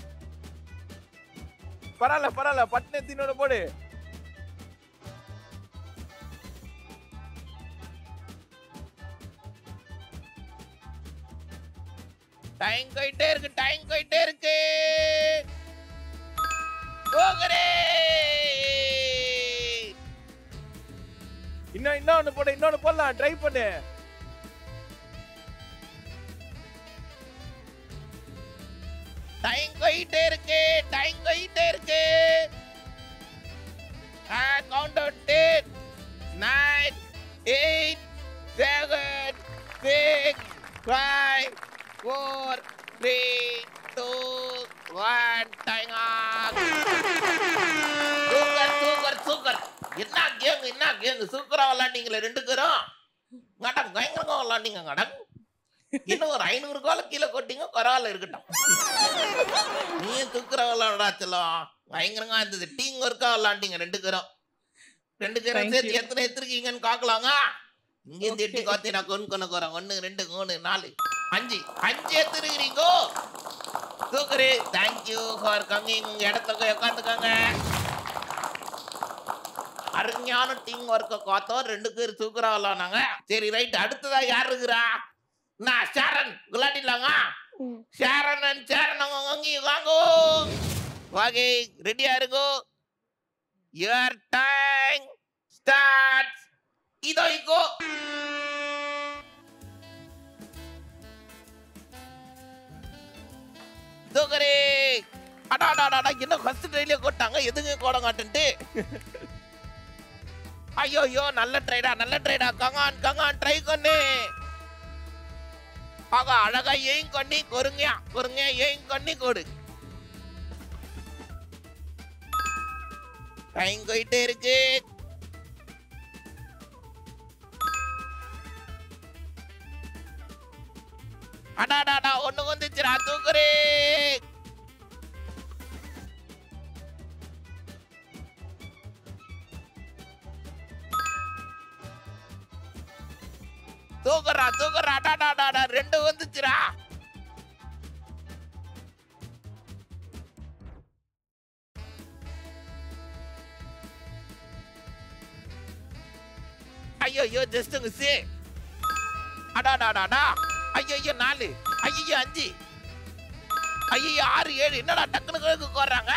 A: பரவாயில்ல பரவாயில்ல பட்னு தின்னோட போடு
B: டைம் போயிட்டே இருக்கு டைம் போயிட்டே இருக்கு போகரே
A: இன்னும் இன்னொன்னு போடு இன்னொன்னு போடலாம் ட்ரை பண்ணு
B: டைம் போயிட்டே இருக்கு டைம் போயிட்டே இருக்கு count out ten nine eight seven six five four three two one time super super super என்ன கேம் என்ன கேம் சூப்பரா விளாண்டீங்களே ரெண்டு பேரும் மேடம் பயங்கரமா விளாண்டீங்க மேடம் இன்னும் ஒரு ஐநூறு கோல கீழே கொட்டிங்க பரவாயில்ல இருக்கட்டும் நீ தூக்குற விளாடாச்சலாம் பயங்கரமா இருந்தது டீம் ஒர்க்கா விளாண்டீங்க ரெண்டு பேரும் ரெண்டு பேரும்
F: Thank
B: சேர்த்து
F: you.
B: எத்தனை எடுத்திருக்கீங்கன்னு பார்க்கலாங்க இங்க இருந்து எட்டி காத்தி நான் கொண்டு கொண்டு போறேன் ஒன்னு ரெண்டு மூணு நாலு அஞ்சு அஞ்சு எடுத்துருக்கிறீங்கோ தூக்குறே தேங்க்யூ ஃபார் கங்கிங் உங்க இடத்துல போய் உட்காந்துக்கோங்க அருமையான டீம் ஒர்க்கை பார்த்தோம் ரெண்டு பேர் தூக்குறாங்களாம் நாங்க சரி ரைட் அடுத்ததா யார் இருக்கிறா நான் ஷாரன் விளையாடிடலாங்க
C: ம்.
B: ஷாரன் அண்ட் ஷாரன் அவங்க வாங்கி வாங்கோ வாகே ரெடியா இருக்கோ யுவர் டைம் ஸ்டார்ட் இதோ இக்கோ தூக்கரே அடா அடா அடா, அடா என்ன ஃபர்ஸ்ட் ட்ரைலே போட்டாங்க எதுங்க கோட காட்டுன்ட்டு ஐயோ ஐயோ நல்ல ட்ரைடா நல்ல ட்ரைடா கங்கான் கங்கான் ட்ரை பண்ணு ஆகா அழகா ஏன் பண்ணி கொருங்கயா கொருங்க ஏன் பண்ணி கொடு டைம் போயிட்டே இருக்கு அடாடாடா ஒண்ணு வந்துச்சுடா தூக்குறே தூக்குறா தூக்குறா அடாடாடாடா ரெண்டு வந்துச்சுடா ஐயோ ஐயோ ஜஸ்ட் மிஸ் அடாடாடாடா ஐயோ ஐயோ நாலு ஐயோ அஞ்சு ஐயோ ஆறு ஏழு என்னடா டக்குனு கிழக்கு கோர்றாங்க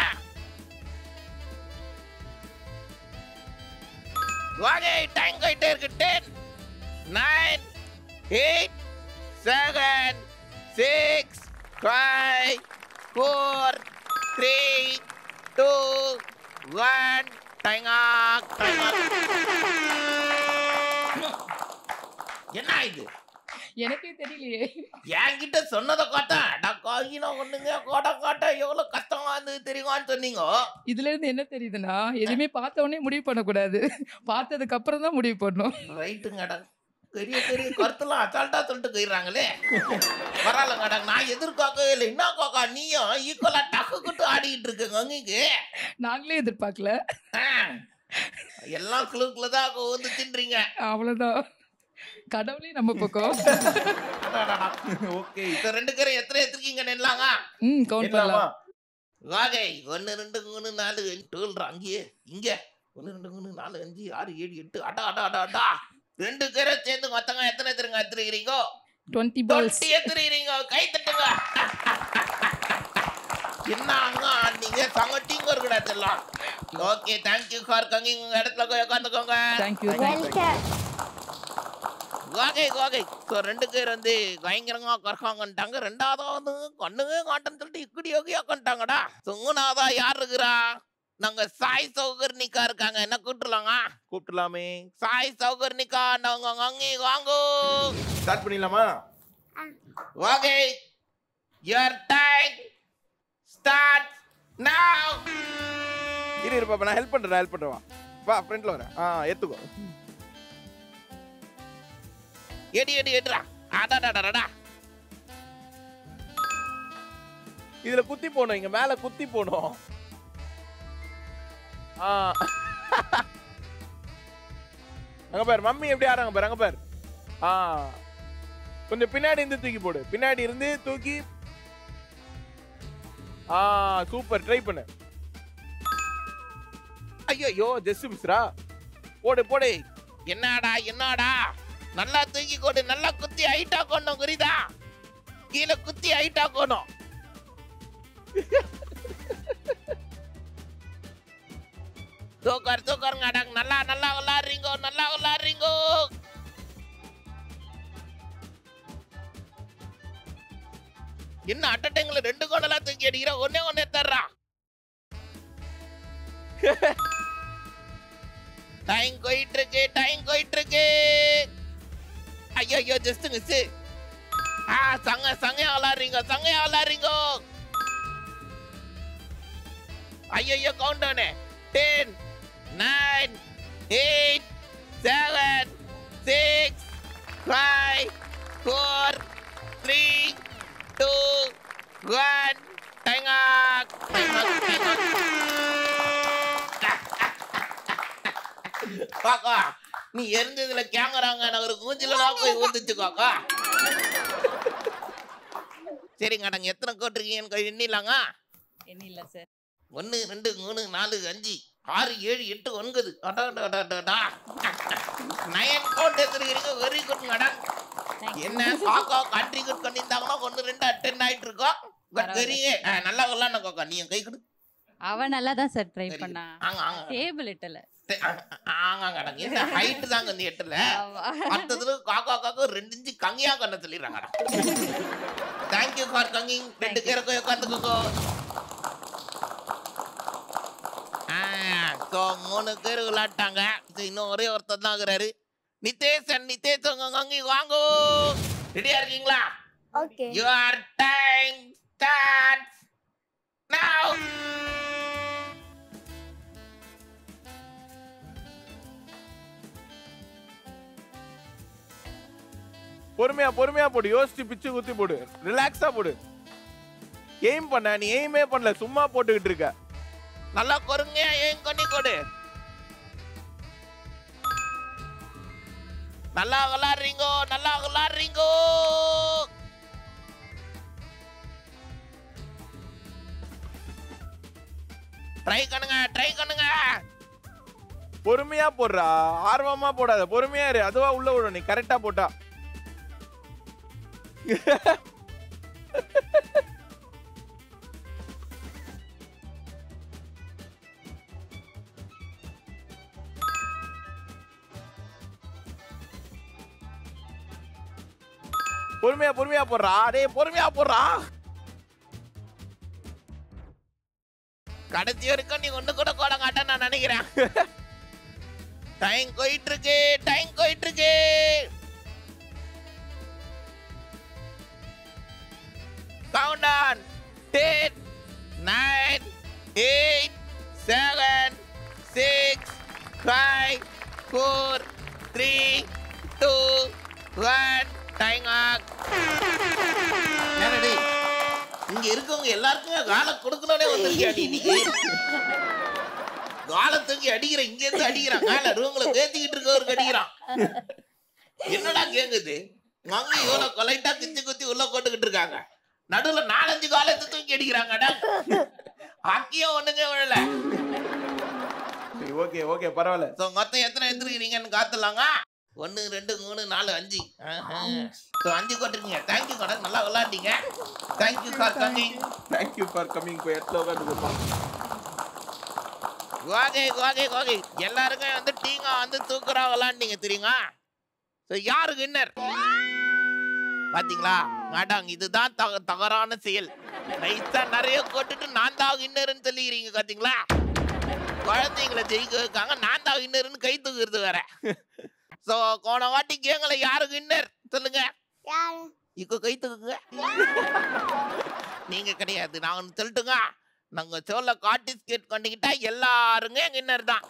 B: வாங்க டைம் போயிட்டே இருக்கு ten nine eight seven six five four three two one time என்ன இது
G: எனக்கே தெரியலையே
B: என்கிட்ட சொன்னதை காட்டேன் அடா காயினா ஒண்ணுங்க கோட காட்ட எவ்வளவு கஷ்டமா இருந்தது தெரியுமான்னு சொன்னீங்க
G: இதுல இருந்து என்ன தெரியுதுன்னா எதுவுமே பார்த்த உடனே முடிவு பண்ணக்கூடாது பார்த்ததுக்கு அப்புறம் தான் முடிவு பண்ணணும்
B: ரைட்டுங்கடா பெரிய பெரிய கருத்துலாம் அசால்ட்டா சொல்லிட்டு போயிடுறாங்களே பரவாயில்லங்கடா நான் எதிர்பார்க்கவே இல்லை என்ன காக்கா நீயும் ஈக்குவலா டக்கு குட்டு ஆடிக்கிட்டு இருக்கங்க அங்கிக்கு
G: நாங்களே எதிர்பார்க்கல
B: எல்லாம் குழுக்குல தான் வந்து தின்றீங்க
G: அவ்வளவுதான் கடவுளே நம்ம பக்கம்
A: ஓகே
B: இப்ப ரெண்டு பேரும் எத்தனை எடுத்துருக்கீங்க நில்லாங்க
G: ம் கவுண்ட்
A: என்னமா
G: பண்ணலாம்
B: வாகை ஒன்று ரெண்டு மூணு நாலு டூல்றா அங்கேயே இங்க ஒன்று ரெண்டு மூணு நாலு அஞ்சு ஆறு ஏழு எட்டு அடா அடா அடா அடா ரெண்டு பேரும் சேர்ந்து மொத்தங்க எத்தனை எத்திருங்க எடுத்துருக்கிறீங்க
G: டுவெண்ட்டி பால்ஸ்
B: தொட்டி எடுத்துருக்கிறீங்க கை தட்டுங்க என்ன அங்க நீங்க சங்கட்டிங்க இருக்கடா செல்லாம் ஓகே தேங்க்யூ ஃபார் கங்கிங் உங்க இடத்துல போய் உட்காந்துக்கோங்க
G: தேங்க்யூ
C: வெல்கம்
B: கோகை கோகை ஸோ ரெண்டு பேர் வந்து பயங்கரமா கறக்காங்கன்ட்டாங்க ரெண்டாவதா வந்து கண்ணுங்க காட்டுன்னு சொல்லிட்டு இப்படி யோகியா கொண்டாங்கடா மூணாவதா யார் இருக்கிறா நாங்க சாய் சௌகர்னிகா இருக்காங்க என்ன கூப்பிட்டுலாங்க
A: கூப்பிடலாமே
B: சாய் சௌகர்னிகா நாங்க அங்கே வாங்கோ
A: ஸ்டார்ட் பண்ணிடலாமா
B: ஓகே யுவர் டைம் ஸ்டார்ட் நவ
A: இரு இரு பாப்பா நான் ஹெல்ப் பண்றேன் ஹெல்ப் பண்றேன் வா வா ஃப்ரண்ட்ல வரேன் ஆ ஏத்துக்கோ
B: எடி எடி எடிடா அடாடாடாடா
A: இதுல குத்தி போகணும் இங்க மேல குத்தி போகணும் ஆ அங்க பாரு மம்மி எப்படி ஆறாங்க பாரு அங்க பாரு ஆ கொஞ்சம் பின்னாடி இருந்து தூக்கி போடு பின்னாடி இருந்து தூக்கி ஆ சூப்பர் ட்ரை பண்ணு ஐயோ ஜஸ்ட் மிஸ்ரா போடு போடு
B: என்னடா என்னடா நல்லா தூக்கி கொண்டு நல்லா குத்தி ஹைட்டா கொண்டோம் புரியுதா கீழே குத்தி ஹைட்டா கொண்டோம் தூக்கார் தூக்காருங்க அடங்க நல்லா நல்லா விளாடுறீங்கோ நல்லா விளாடுறீங்கோ என்ன அட்ட டைம்ல ரெண்டு கொண்டெல்லாம் தூக்கி அடிக்கிற ஒன்னே ஒன்னே தர்றா டைம் போயிட்டு இருக்கு டைம் போயிட்டு இருக்கு ஐயோ ஐயோ ஜஸ்ட் மிஸ் ஆ சங்க சங்கையா விளாடுறீங்க சங்கையா விளாடுறீங்க ஐயோ ஐயோ countdown ten nine eight seven six five four three two one time காக்கா நீ எரிஞ்சதுல கேங்குறாங்க எனக்கு ஒரு மூஞ்சில போய் ஊத்துச்சு காக்கா சரிங்க அடங்க எத்தனை கோட்டிருக்கீங்கன்னு எண்ணிடலாங்க
H: என்ன இல்ல சார்
B: ஒன்று ரெண்டு மூணு நாலு அஞ்சு ஆறு ஏழு எட்டு ஒன்பது அடாடாடாடாடா நயன் கோட் எடுத்துருக்கிறீங்க வெரி குட் மேடம் என்ன காக்கா கான்ட்ரிபியூட் பண்ணியிருந்தாங்கன்னா ஒன்று ரெண்டு அட்டன் ஆயிட்டு இருக்கோம் பட்
H: பரவாயில்ல.
B: வெரி நல்லா விளாட்ன காக்கா நீ என் கை கொடு
H: அவ நல்லா தான் சார் ட்ரை
B: சரி.
H: பண்ணா
B: ஆங்க ஆங்க
H: டேபிள் இட்டல
B: டே, ஆ- ஆங்க அடங்க என்ன ஹைட்டு தாங்க இந்த எட்டுல அடுத்ததுல காக்கா காக்கா ரெண்டு இன்ச்சு கங்கியா கண்ண சொல்லிடுறாங்க தேங்க்யூ ஃபார் கங்கிங் ரெண்டு
H: Thank you.
B: பேருக்கு உட்காந்துக்கோ ஸோ மூணு பேர் விளையாட்டாங்க இது இன்னும் ஒரே ஒருத்தர் தான் இருக்கிறாரு நிதேஷன் நிதேஷ் உங்க கங்கி வாங்கோ ரெடியா இருக்கீங்களா
E: ஓகே
B: யுவர் டைம் ஸ்டார்ட் நவ
A: பொறுமையா பொறுமையா போடு யோசிச்சு பிச்சு குத்தி போடு ரிலாக்ஸா போடு எய்ம் பண்ண நீ எய்மே பண்ணல சும்மா போட்டுக்கிட்டு இருக்க
B: நல்லா கொருங்க ஏன் கொன்னி கொடு நல்லா விளாடுறீங்கோ நல்லா விளாடுறீங்கோ ட்ரை பண்ணுங்க ட்ரை பண்ணுங்க
A: பொறுமையா போடுறா ஆர்வமா போடாத பொறுமையா இரு அதுவா உள்ள விடும் நீ கரெக்டா போட்டா பொறுமையா பொறுமையா போடுறா டேய் பொறுமையா போடுறா
B: கடைசி வரைக்கும் நீ ஒண்ணு கூட கூட மாட்டேன்னு நான் நினைக்கிறேன் டைம் போயிட்டு இருக்கு டைம் போயிட்டு இருக்கு count on ten nine eight seven six five four three two one time ஆக் என்னடி இங்க இருக்கவங்க எல்லாருக்குமே காலை கொடுக்கணும்னே வந்திருக்கியா நீ இன்னைக்கு காலை தூக்கி அடிக்கிற இங்க இருந்து அடிக்கிறான் காலை ரூம்ல பேத்திக்கிட்டு இருக்கவருக்கு அடிக்கிறான் என்னடா கேங்குது மங்கி இவ்வளவு கொலைட்டா கிச்சி குத்தி உள்ள போட்டுக்கிட்டு இருக்காங்க நடுவுல நாலஞ்சு காலத்தை தூக்கி அடிக்கிறாங்கடா ஹாக்கியும் ஒண்ணுங்க விழல
A: சரி ஓகே ஓகே பரவாயில்ல
B: ஸோ மொத்தம் எத்தனை எடுத்துருக்கீங்கன்னு காத்துலாங்க ஒன்று ரெண்டு மூணு நாலு அஞ்சு ஸோ அஞ்சு கொட்டிருக்கீங்க தேங்க்யூ கடன் நல்லா விளாண்டீங்க thank you for coming
A: thank you for coming போய் இடத்துல உட்காந்துக்கப்பா
B: கோகை கோகை கோகை எல்லாருமே வந்து டீங்க வந்து தூக்குறா விளாண்டீங்க தெரியுமா ஸோ யாரு வின்னர் பாத்தீங்களா மேடம் இதுதான் தக தவறான செயல் நைஸா நிறைய கொட்டுட்டு நான் தான் வின்னர்னு சொல்லிக்கிறீங்க பாத்தீங்களா குழந்தைங்களை ஜெயிக்க வைக்காங்க நான் தான் வின்னர்னு கை தூக்குறது வேற ஸோ போன வாட்டி கேங்களை யாரு வின்னர் சொல்லுங்க
C: யாரு
B: இக்கோ கை தூக்குங்க நீங்க கிடையாது நான் ஒன்று சொல்லட்டுங்க நாங்க சோல கார்டிஸ்கேட் பண்ணிக்கிட்டா எல்லாருங்க வின்னர் தான்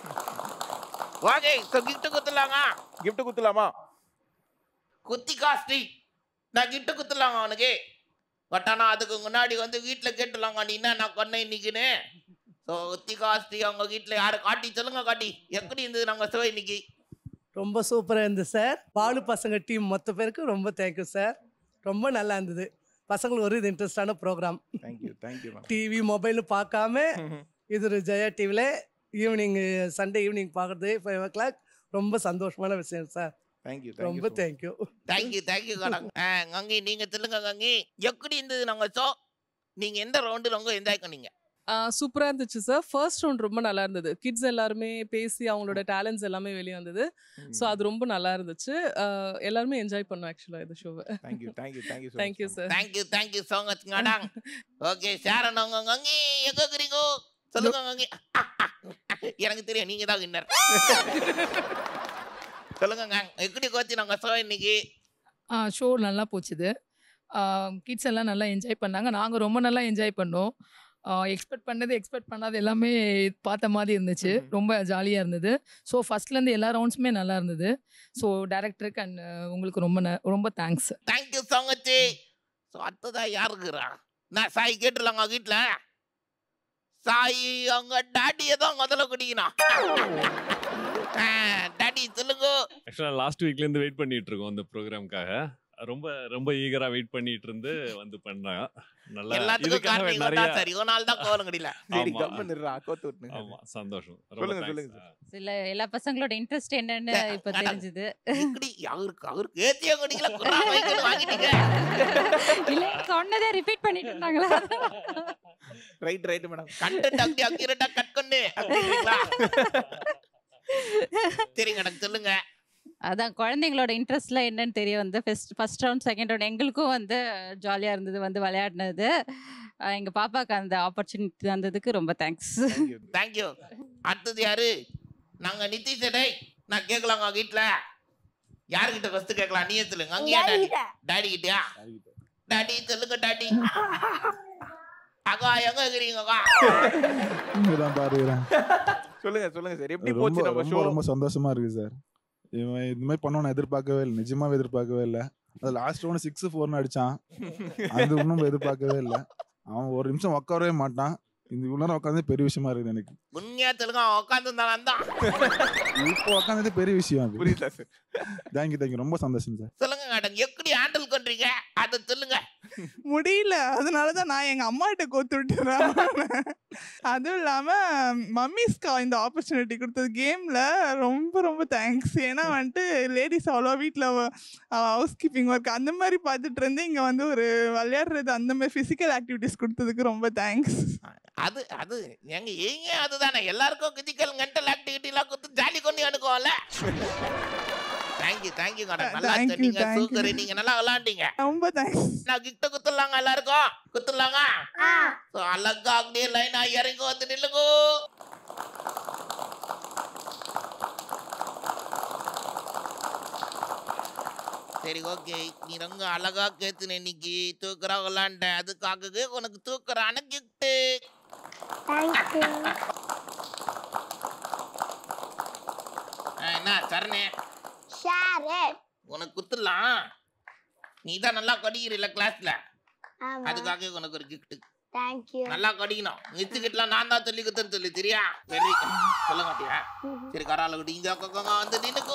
B: ஓகே ஸோ கிஃப்ட் குத்துலாங்க
A: gift குத்துலாமா
B: குத்தி காஸ்டி நான் கிஃப்ட் குத்துலாங்க அவனுக்கு பட் ஆனா அதுக்கு முன்னாடி வந்து வீட்டில் கேட்டுலாங்க நீ என்ன நான் கொன்னேன் இன்னைக்குன்னு ஸோ குத்தி காஸ்டி அவங்க வீட்டில் யாரு காட்டி சொல்லுங்க காட்டி எப்படி இருந்தது நாங்க ஷோ இன்னைக்கு
I: ரொம்ப சூப்பராக இருந்தது சார் பாலு பசங்க டீம் மொத்த பேருக்கு ரொம்ப தேங்க்யூ சார் ரொம்ப நல்லா இருந்தது பசங்களுக்கு ஒரு இது இன்ட்ரெஸ்டான programme
A: thank you thank you ma'am
I: TV mobile பார்க்காம இது ஒரு ஜெயா டிவியில் ஈவினிங் சண்டே ஈவினிங் பார்க்குறது ஃபைவ் ஓ கிளாக் ரொம்ப சந்தோஷமான விஷயம் சார்
A: தேங்க்யூ
I: ரொம்ப
A: தேங்க்யூ
I: தேங்க்யூ
B: தேங்க்யூ தேங்க்யூ கடன் கங்கி நீங்க சொல்லுங்க கங்கி எப்படி இருந்தது நாங்க ஷோ நீங்க எந்த ரவுண்டு ரொம்ப என்ஜாய் பண்ணீங்க
J: சூப்பராக இருந்துச்சு சார் ஃபர்ஸ்ட் ரவுண்ட் ரொம்ப நல்லா இருந்தது கிட்ஸ் எல்லாருமே பேசி அவங்களோட டேலண்ட்ஸ் எல்லாமே வெளியே வந்தது ஸோ அது ரொம்ப நல்லா இருந்துச்சு ஆஹ் எல்லாருமே என்ஜாய் பண்ணோம் ஆக்சுவலாக இந்த ஷோவை
A: thank you thank you thank you
J: thank you sir
B: thank you thank you so much madam okay Sharon உங்க கங்கி எங்க இருக்கிறீங்க சொல்லுங்க கங்கி எனக்கு தெரியும் நீங்க தான் வின்னர் சொல்லுங்க gang. எப்படி கோச்சு நாங்க ஷோ இன்னைக்கு
G: ஷோ நல்லா போச்சுது கிட்ஸ் எல்லாம் நல்லா என்ஜாய் பண்ணாங்க நாங்கள் ரொம்ப நல்லா என்ஜாய் பண்ணோம் எக்ஸ்பெக்ட் பண்ணது எக்ஸ்பெக்ட் பண்ணாது எல்லாமே பார்த்த மாதிரி இருந்துச்சு ரொம்ப ஜாலியாக இருந்தது ஸோ ஃபர்ஸ்ட்லேருந்து எல்லா ரவுண்ட்ஸுமே நல்லா இருந்தது ஸோ டேரக்டருக்கு அண்ட் உங்களுக்கு ரொம்ப ந- ரொம்ப thanks
B: thank you so much so அடுத்ததா யாருக்குறா நான் சாய் கேட்டுலாங்க வீட்டில் சாய் அவங்க டாடியை தான் முதல்ல குடிக்கணும் டாடி சொல்லுங்க
K: ஆக்சுவலாக லாஸ்ட் வீக்லேருந்து வெயிட் பண்ணிட்டு இருக்கோம் இந்த ப்ரோக்ராம்க்காக ரொம்ப ரொம்ப ஈகரா வெயிட் பண்ணிட்டு இருந்து வந்து பண்ணாங்க நல்லா
B: எல்லாத்துக்கும்
K: இதுக்காக
B: காரணம் இவன்
K: நிறைய
B: தான் சார் இவனால தான் கோவம் கிடையில
A: சரி
K: ஆமா.
A: கம்மன் இருடா கோத்து விட்டுனுங்க
K: ஆமா சந்தோஷம் ரொம்ப
A: சொல்லுங்க,
K: thanks.
A: சொல்லுங்க சார்.
H: சில எல்லா பசங்களோட இன்ட்ரெஸ்ட் என்னன்னு இப்ப தெரிஞ்சுது
B: இப்படி அவருக்கு அவருக்கு ஏத்திய குடிக்கல குரா வைக்கணும் வாங்கிட்டீங்க
H: இல்ல சொன்னதே ரிப்பீட் பண்ணிட்டு இருந்தாங்களா
A: ரைட் ரைட் மேடம்
B: கண்டென்ட் அப்படி அக்யூரேட்டா கட் பண்ணு அப்படிங்களா சரிங்க எனக்கு சொல்லுங்க
H: அதான் குழந்தைங்களோட இன்ட்ரெஸ்ட்லாம் என்னன்னு தெரிய வந்து first first round second round எங்களுக்கும் வந்து ஜாலியாக இருந்தது வந்து விளையாடினது அஹ் எங்க பாப்பாக்கு அந்த ஆப்பர்ச்சுனிட்டி தந்ததுக்கு ரொம்ப தேங்க்ஸ்
B: தேங்க்யூ அடுத்தது யாரு நாங்க நிதிஷ் டேய் நான் கேட்கலாங்க வீட்ல யாருகிட்ட ஃபர்ஸ்ட் கேட்கலாம் நீயே சொல்லுங்க அங்கேயா டாடி டாடி கிட்டயா டாடி சொல்லுங்க டாடி அக்கா எங்க இருக்கிறீங்க அக்கா
L: இங்கதான் பாருகிறேன்
A: சொல்லுங்க சொல்லுங்க சார் எப்படி
L: ரொம்ப
A: போச்சு நம்ம
L: ரொம்ப
A: ஷோ
L: ரொம்ப சந்தோஷமா இருக்கு சார் இவன் இது மாதிரி பண்ணுவோம் நான் எதிர்பார்க்கவே இல்லை நிஜமாவே எதிர்பார்க்கவே இல்லை அது லாஸ்ட் ஒன்று சிக்ஸ் ஃபோர்னு அடிச்சான் அது இன்னும் எதிர்பார்க்கவே இல்லை அவன் ஒரு நிமிஷம் உட்காரவே மாட்டான் இந்த இவ்வளோ நேரம் உட்காந்து பெரிய விஷயமா இருக்குது எனக்கு
B: உண்மையா சொல்லுங்க அவன் உட்காந்து தான் தான்
L: இப்போ உட்காந்தது பெரிய விஷயம் அது
A: புரியல சார்
L: தேங்க்யூ தேங்க்யூ ரொம்ப சந்தோஷம் சார்
B: சொல்லுங்க மேடம் எப்படி ஹேண்டில் பண்றீங்க அதை சொல்லுங்க
F: முடியல அதனாலதான் நான் எங்க அம்மா கிட்ட கோத்து விட்டுறேன் அதுவும் இல்லாம மம்மிஸ்க்கா இந்த ஆப்பர்ச்சுனிட்டி கொடுத்தது கேம்ல ரொம்ப ரொம்ப தேங்க்ஸ் ஏன்னா வந்துட்டு லேடிஸ் அவ்வளோ வீட்டில் ஹவுஸ் கீப்பிங் ஒர்க் அந்த மாதிரி பார்த்துட்டு இருந்து இங்க வந்து ஒரு விளையாடுறது அந்த மாதிரி ஃபிசிக்கல் ஆக்டிவிட்டிஸ் கொடுத்ததுக்கு ரொம்ப தேங்க்ஸ்
B: அது அது எங்க ஏங்க அதுதானே எல்லாருக்கும் பிசிக்கல் மென்டல் ஆக்டிவிட்டி எல்லாம் கொடுத்து ஜாலி கொண்டு அனுக்குவோம்ல தேங்க்யூ தேங்க்யூ மேடம் நல்லா
F: Thank you,
B: சொன்னீங்க
F: thank you.
B: சூப்பர் நீங்க நல்லா விளையாண்டீங்க
F: ரொம்ப தேங்க்ஸ்
B: நான் கிட்ட குத்துலாங்க எல்லாருக்கும் குத்துலாங்க So, அழகா அப்படியே லைனா இறங்கி வந்து நில்லுங்க சரி ஓகே நீ ரொம்ப அழகா கேத்துன இன்னைக்கு தூக்குறா விளாண்ட அதுக்காகவே உனக்கு தூக்குறான கிஃப்ட் என்ன சரணே
C: ஷேர் இட்
B: உனக்கு குத்துலாம் நீ தான் நல்லா கடிக்கிறீல்ல கிளாஸ்ல
C: ஆமா
B: அதுக்காக உனக்கு ஒரு கிஃப்ட்
C: தேங்க் யூ
B: நல்லா கடிக்கணும் மிச்சுக்கிட்டலாம் நான் தான் சொல்லி குத்துன்னு சொல்லி தெரியா வெரி சொல்ல மாட்டியா சரி கரால குடி இங்க கொக்கங்க வந்து நின்னுக்கோ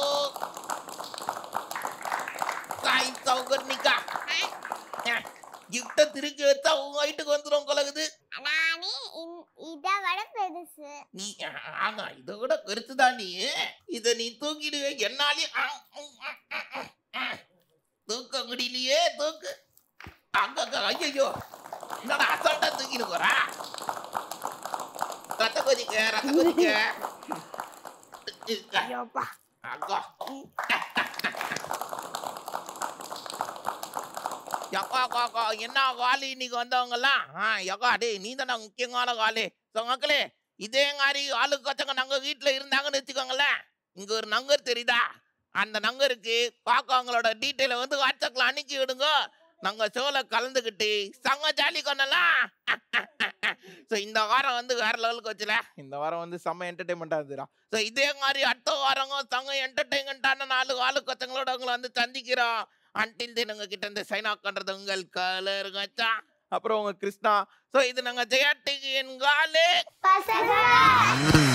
B: காய் சவுகர் நிக்கா கிஃப்ட திருக்கி வச்சா உங்க வீட்டுக்கு வந்துரும் கொலகுது
C: நானே இதை விட பெருசு
B: நீ ஆமா இதை விட பெருசுதான் நீ இத நீ தூக்கிடுவே என்னாலே ஆ, உம், ஆ, ஆ, ஆ, ஆ. தூக்க முடியலையே தூக்கு அங்க அங்க ஐயோ என்னடா அசால்ட்டா தூக்கிட்டு போறா ரத்த கொதிக்க ரத்த கொதிக்க அக்கா யக்கா அக்கா அக்கா என்ன காலி இன்னைக்கு வந்தவங்கலாம் ஆ யக்கா டேய் நீ தானே முக்கியமான காலி ஸோ மக்களே இதே மாதிரி ஆளு கச்சங்க நாங்க வீட்டுல இருந்தாங்கன்னு வச்சுக்கோங்களேன் இங்க ஒரு நங்கர் தெரியுதா அந்த நங்கருக்கு பாக்கவங்களோட டீட்டெயில வந்து வாட்ஸ்அப்ல அனுப்பி விடுங்க நாங்க ஷோல கலந்துக்கிட்டு சங்க ஜாலி கொண்டலாம் ஸோ இந்த வாரம் வந்து வேற லெவலுக்கு வச்சுல
A: இந்த வாரம் வந்து செம்ம என்டர்டைன்மெண்டா இருந்துடா
B: ஸோ இதே மாதிரி அடுத்த வாரங்க சங்க என்டர்டைன்மெண்ட்டான நாலு ஆளு கொத்தங்களோட உங்களை வந்து சந்திக்கிறோம் அன்டில் தென் உங்க கிட்ட இருந்து சைன் ஆஃப் பண்றது உங்கள் கலர் கச்சா
A: அப்புறம் உங்க கிருஷ்ணா
B: ஸோ இது நாங்க ஜெயா டிவி என் காலு
C: பசங்க